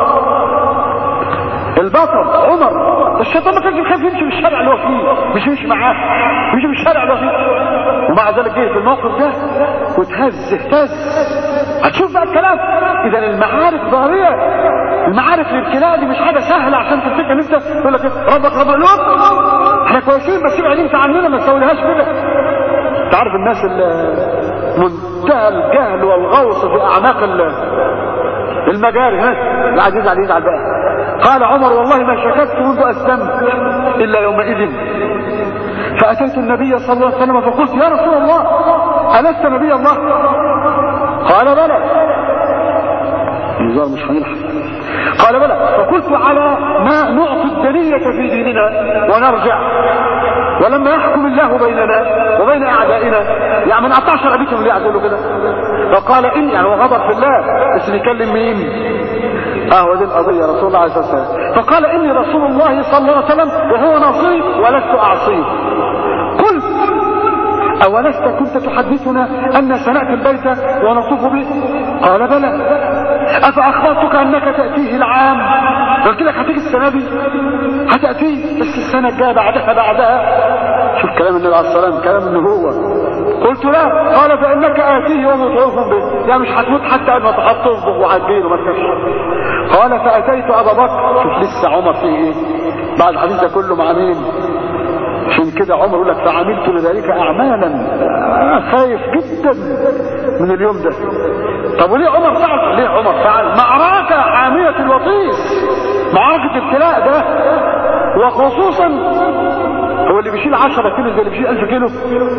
البطل عمر الشيطان ما كانش يخاف يمشي في الشارع اللي هو فيه مش يمشي معاه يمشي في الشارع اللي هو فيه ومع ذلك جه في الموقف ده وتهز اهتز هتشوف بقى الكلام اذا المعارف ضاريه المعارف الابتلاء دي مش حاجه سهله عشان تفتكر ان انت تقول لك ربك رب القلوب احنا كويسين بس ابعد انت عننا ما تسويلهاش كده تعرف الناس اللي منتهى الجهل والغوص في اعناق المجاري ها العزيز عليه يزعل بقى قال عمر والله ما شككت منذ اسلمت الا يومئذ فاتيت النبي صلى الله عليه وسلم فقلت يا رسول الله الست نبي الله قال بلى النزار مش هنلحق قال بلى فقلت على ما نعطي الدنية في ديننا ونرجع ولما يحكم الله بيننا وبين اعدائنا يعني ما نقطعش رقبتهم اللي يعزلوا كده فقال ان يعني هو غضب في الله بس بيكلم مين اه دي القضية رسول الله عليه الصلاة والسلام فقال اني رسول الله صلى الله عليه وسلم وهو نصير ولست اعصيه قلت أولست كنت تحدثنا أن سنأتي البيت ونطوف به قال بلى أفأخبرتك أنك تأتيه العام قلت لك هتيجي السنة دي هتأتيه بس السنة الجاية بعدها بعدها شوف كلام النبي عليه الصلاة والسلام كلام النبوة قلت لا قال فإنك آتيه ومطعوف به يعني مش هتموت حتى أن تحط تصبغ وهتجيله ما تخافش قال فأتيت أبا بكر شوف لسه عمر فيه إيه بعد الحديث ده كله مع مين عشان كده عمر يقول لك فعملت لذلك اعمالا انا خايف جدا من اليوم ده طب وليه عمر فعل ليه عمر فعل معركة حامية الوطيس معركة ابتلاء ده وخصوصا هو اللي بيشيل 10 كيلو زي اللي بيشيل 1000 كيلو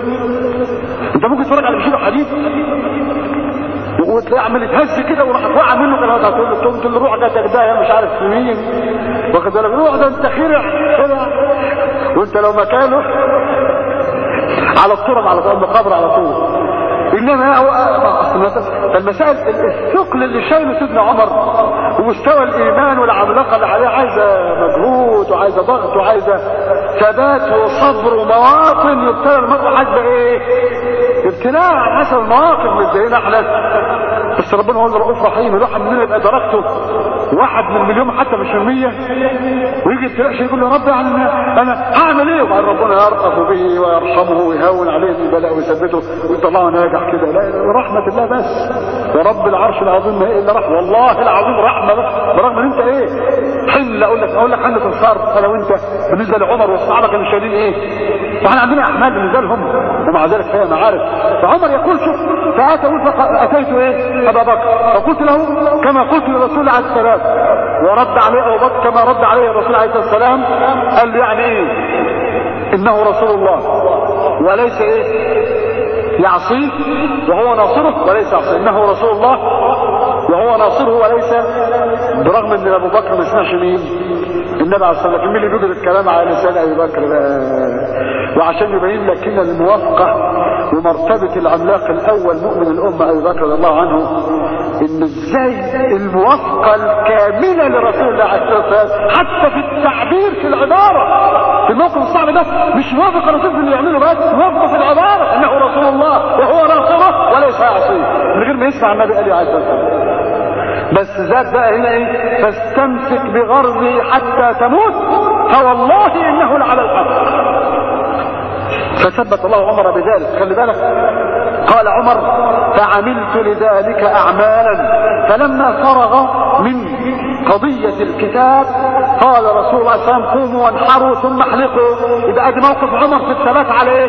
انت ممكن تتفرج على اللي بيشيل حديد وتلاقيه عمال يتهز كده وراح وقع منه كده هتقول له تقوم تقول له روح جدك ده مش عارف في مين واخد بالك روح ده انت خرع كده وانت لو مكانه على التراب على طول المقابر على طول انما هو المسائل الثقل اللي شايله سيدنا عمر ومستوى الايمان والعملاقه اللي عليه عايزه مجهود وعايزه ضغط وعايزه ثبات وصبر ومواطن يبتلى المرء حاجه ايه ابتلاء على حسب المواقف مش زينا احنا بس ربنا هو رؤوف رحيم الواحد مننا يبقى درجته واحد من مليون حتى مش من مية ويجي ابتلاء شيء يقول له رب يعني انا, أنا هعمل ايه وبعد ربنا يرقف به ويرحمه ويهون عليه البلاء ويثبته ويطلعه ناجح كده لا رحمة الله بس ورب العرش العظيم ما هي الا رحمة والله العظيم رحمة بس برغم ان انت ايه حمل اقول لك اقول لك حملة الصار انا وانت بالنسبة لعمر والصحابة كانوا شايلين ايه فاحنا عندنا احمال بالنسبة لهم ومع ذلك فهي معارف فعمر يقول شوف فاتى اتيت ايه ابا بكر فقلت له كما قلت للرسول عليه السلام ورد عليه ابو بكر كما رد عليه الرسول عليه الصلاه والسلام قال له يعني ايه انه رسول الله وليس ايه يعصيه وهو ناصره وليس يعصيه انه رسول الله وهو ناصره وليس برغم ان ابو بكر ما سمعش مين النبي عليه الصلاه والسلام مين اللي بيقول الكلام على لسان ابي بكر ده وعشان يبين لك ان الموافقه ومرتبة العملاق الاول مؤمن الامة ابي بكر رضي الله عنه ان ازاي الموافقة الكاملة لرسول الله عليه الصلاة والسلام حتى في التعبير في العبارة في الموقف الصعب ده مش موافق الرسول في اللي يعمله بس موافقة في العبارة انه رسول الله وهو ناصره وليس يعصيه من غير ما يسمع النبي عليه الصلاة والسلام بس زاد بقى هنا ايه فاستمسك بغرضي حتى تموت فوالله انه لعلى الحق فثبت الله عمر بذلك خلي بالك قال عمر فعملت لذلك اعمالا فلما فرغ من قضية الكتاب قال رسول الله صلى الله عليه وسلم قوموا وانحروا ثم احلقوا يبقى ادي موقف عمر في الثبات على ايه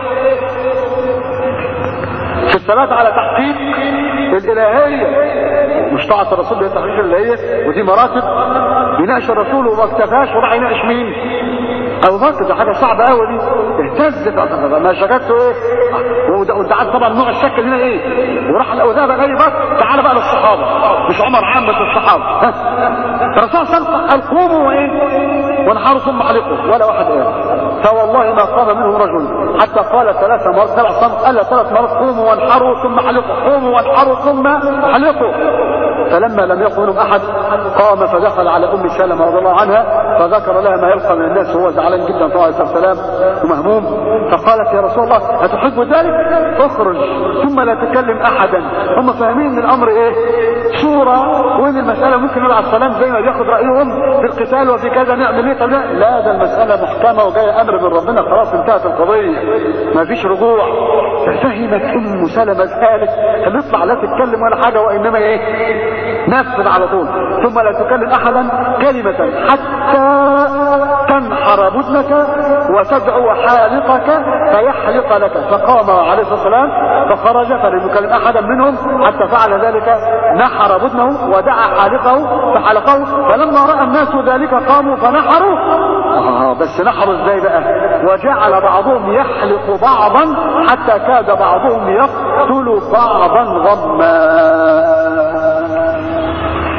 في الثبات على تحقيق الالهية مش طاعة الرسول هي تحقيق الالهية ودي مراتب بيناقش الرسول وما اكتفاش وراح يناقش مين ابو بكر ده حاجه صعبه قوي دي اهتزت ما شككته ايه وانت عارف طبعا نوع الشك هنا ايه وراح وذهب الى بكر تعال بقى للصحابه مش عمر عامه الصحابه ها الرسول صلى الله عليه وسلم قال قوموا وايه وانحروا ثم حلقوا ولا واحد قال فوالله ما قام منهم رجل حتى قال ثلاث مرات سبع صمت قال ثلاث مرات قوموا وانحروا ثم حلقوا قوموا وانحروا ثم حلقوا فلما لم يقم منهم احد قام فدخل على ام سلمة رضي الله عنها فذكر لها ما يلقى من الناس وهو زعلان جدا طبعا عليه السلام ومهموم فقالت يا رسول الله اتحب ذلك اخرج ثم لا تكلم احدا هم فاهمين ان الامر ايه صورة وان المسألة ممكن نقول على السلام زي ما بياخد رأيهم في القتال وفي كذا نعمل ايه طب لا لا ده المسألة محكمة وجاية امر من ربنا خلاص انتهت القضية ما فيش رجوع ففهمت ام سلمة ذلك هنطلع لا تتكلم ولا حاجة وانما ايه نفذ على طول ثم لا تكلم احدا كلمة حتى تنحر بدنك وتدعو حالقك فيحلق لك فقام عليه الصلاة والسلام فخرج فلم يكلم احدا منهم حتى فعل ذلك نحر بدنه ودعا حالقه فحلقه فلما رأى الناس ذلك قاموا فنحروا آه بس نحروا ازاي بقى وجعل بعضهم يحلق بعضا حتى كاد بعضهم يقتل بعضا غما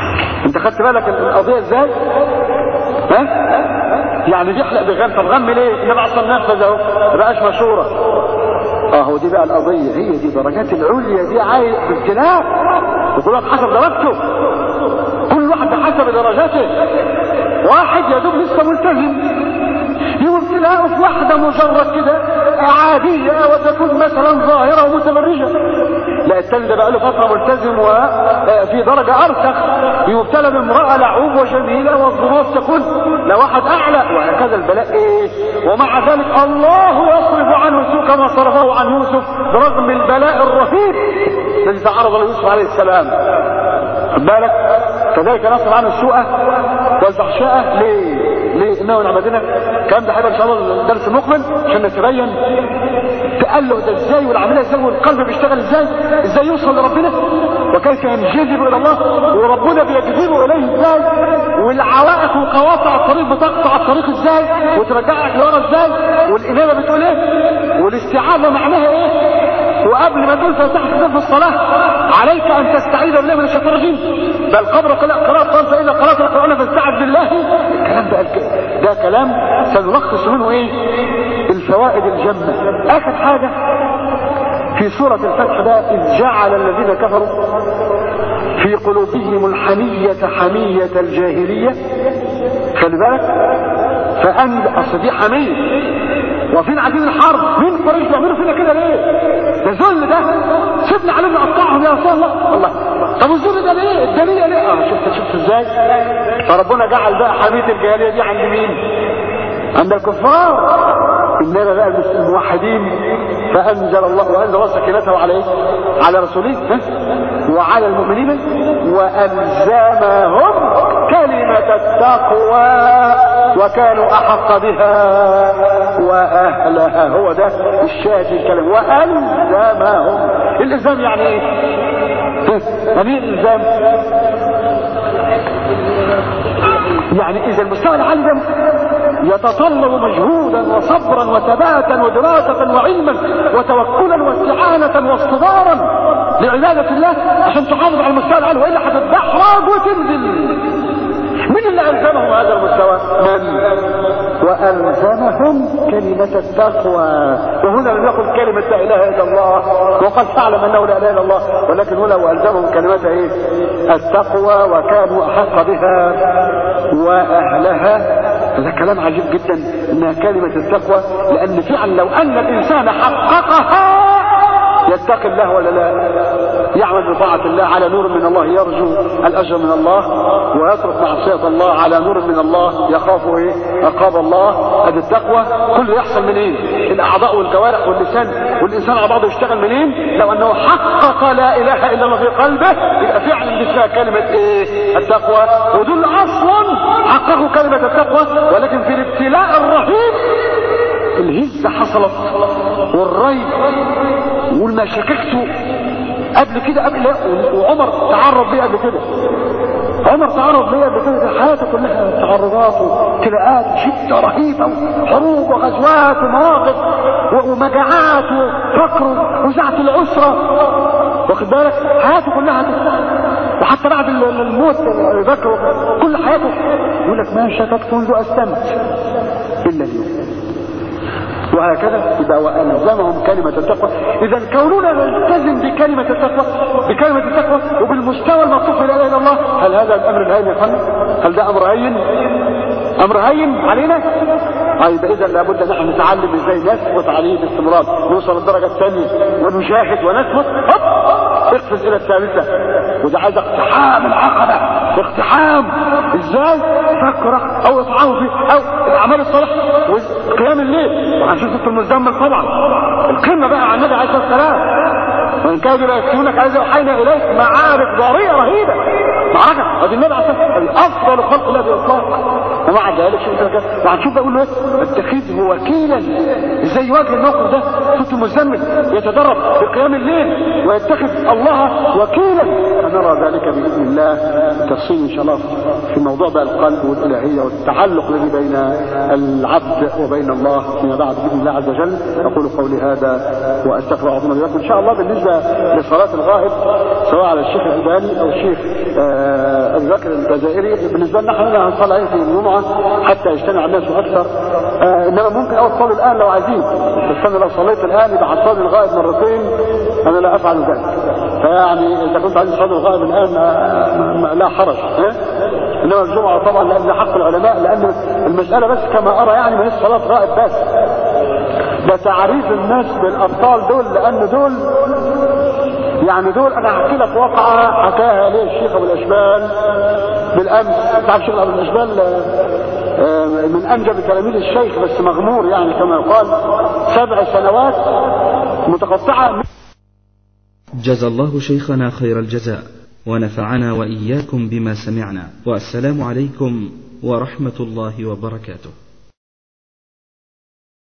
انت خدت بالك القضيه ازاي ها يعني بيحلق بغم طب غم ليه النبي اصلا نفذ اهو ما بقاش مشوره اهو دي بقى القضيه هي دي درجات العليا دي عايز بالكلام وكل واحد حسب درجته كل واحد بحسب درجاته واحد يا دوب لسه ملتزم يوم تلاقوا في واحدة مجرد كده عادية وتكون مثلا ظاهرة ومتبرجة لا التاني ده بقى له فترة ملتزم وفي درجة أرسخ يبتلى بامرأة لعوب وجميلة والظروف تكون لواحد أعلى وهكذا البلاء إيه ومع ذلك الله يصرف عنه سوء كما صرفه عن يوسف برغم البلاء الرهيب الذي تعرض ليوسف عليه السلام خد بالك كذلك نصر عنه السوء والفحشاء ليه ليه انه من عبادنا الكلام ده هيبقى ان شاء الله الدرس المقبل عشان نتبين تأله ده ازاي والعمليه ازاي والقلب بيشتغل ازاي ازاي يوصل لربنا وكيف ينجذب الى الله وربنا بيجذبه اليه ازاي والعوائق وقواطع الطريق بتقطع الطريق ازاي وترجعك لورا ازاي والامامه بتقول ايه والاستعاذه معناها ايه وقبل ما تقول فاتحة في الصلاة عليك أن تستعيذ بالله من الشيطان الرجيم بل قبل قراءة قال فإذا قرأت القرآن فاستعذ بالله الكلام ده ده كلام سنلخص منه إيه الفوائد الجمة آخر حاجة في سورة الفتح ده إذ جعل الذين كفروا في قلوبهم الحمية حمية الجاهلية خلي بالك فأن أصل دي حمية وفين عايزين الحرب مين قريش بيعملوا فينا كده ليه ده ذل ده سيبنا عليهم نقطعهم يا رسول الله الله طب الذل ده ليه الدنيا ليه اه شفت شفت ازاي فربنا جعل بقى حمية الجاهلية دي عند مين عند الكفار اننا بقى الموحدين فانزل الله وانزل الله سكينته على ايه على رسوله ها؟ وعلى المؤمنين والزمهم كلمة التقوى وكانوا احق بها واهلها هو ده الشاهد الكلام والزمهم الالزام يعني ايه يعني ايه الالزام يعني اذا المستوى العالي ده يتطلب مجهودا وصبرا وثباتا ودراسة وعلما وتوكلا واستعانة واصطبارا لعبادة الله عشان تحافظ على المستوى العالي والا هتتدحرج وتنزل من اللي ألزمهم هذا المستوى من وألزمهم كلمة التقوى وهنا لم يقل كلمة لا إله إلا الله وقد تعلم أنه لا إله إلا الله ولكن هنا وألزمهم كلمة إيه التقوى وكانوا أحق بها وأهلها هذا كلام عجيب جدا انها كلمة التقوى لان فعلا لو ان الانسان حققها يتقي الله ولا لا يعمل بطاعة الله على نور من الله يرجو الأجر من الله ويترك معصية الله على نور من الله يخاف ايه عقاب الله هذه التقوى كله يحصل منين الأعضاء والجوارح واللسان والإنسان على بعضه يشتغل منين لو أنه حقق لا إله إلا الله في قلبه يبقى فعلا دي فيها كلمة ايه التقوى ودول أصلا حققوا كلمة التقوى ولكن في الابتلاء الرهيب الهزة حصلت والريب والما شككته قبل كده قبل وعمر تعرض بيه قبل كده عمر تعرض بيه قبل كده حياته كلها تعرضات وابتلاءات شدة رهيبة وحروب وغزوات ومواقف ومجاعات وفقر وزعة الأسرة واخد بالك حياته كلها وحتى بعد الموت ذكر كل حياته يقول لك ما شككت منذ أسلمت إلا اليوم وهكذا يبقى وألزمهم كلمة التقوى إذا كوننا نلتزم بكلمة التقوى بكلمة التقوى وبالمستوى المطلوب لا إله إلا الله هل هذا الأمر الهين يا فندم؟ هل ده أمر هين؟ أمر هين علينا؟ طيب إذا لابد أن نحن نتعلم إزاي نثبت عليه باستمرار نوصل للدرجة الثانية ونجاهد ونثبت هوب اقفز إلى الثالثة وده عايز اقتحام العقبة اقتحام ازاي فكرة او اطعام فيه او الاعمال الصالحة وقيام الليل وهنشوف في المزمل طبعا القمة بقى عن النبي عليه الصلاة والسلام وان كانوا لا يفتونك عايز اوحينا اليك معارك ضارية رهيبة معركة ادي النبي عليه الصلاة والسلام افضل خلق الله باطلاق ومع ذلك وهنشوف بقول له ايه اتخذه وكيلا ازاي يواجه الموقف ده صوت المزمل يتدرب بقيام الليل ويتخذ الله وكيلا فنرى ذلك باذن الله تفصيل ان شاء الله في موضوع بقى القلب والالهيه والتعلق الذي بين العبد وبين الله فيما بعد باذن الله عز وجل اقول قولي هذا واستغفر الله لكم ان شاء الله بالنسبه لصلاه الغائب سواء على الشيخ الالباني او الشيخ آه، ابو بكر الجزائري بالنسبه لنا احنا هنصلي عليه في الجمعه حتى يجتمع الناس اكثر آه، انما ممكن او تصلي الان لو عايزين بس انا لو صليت الان يبقى هصلي الغائب مرتين انا لا افعل ذلك فيعني اذا كنت عايز تصلي الغائب الان ما ما لا حرج ها؟ انما الجمعه طبعا لان حق العلماء لان المساله بس كما ارى يعني ما هي صلاه غائب بس ده تعريف الناس بالابطال دول لان دول يعني دول انا هحكي لك واقعه حكاها ليه الشيخ ابو الاشبال بالامس تعرف الشيخ ابو الاشبال آه، من انجب تلاميذ الشيخ بس مغمور يعني كما يقال سبع سنوات متقطعه جزى الله شيخنا خير الجزاء ونفعنا واياكم بما سمعنا والسلام عليكم ورحمه الله وبركاته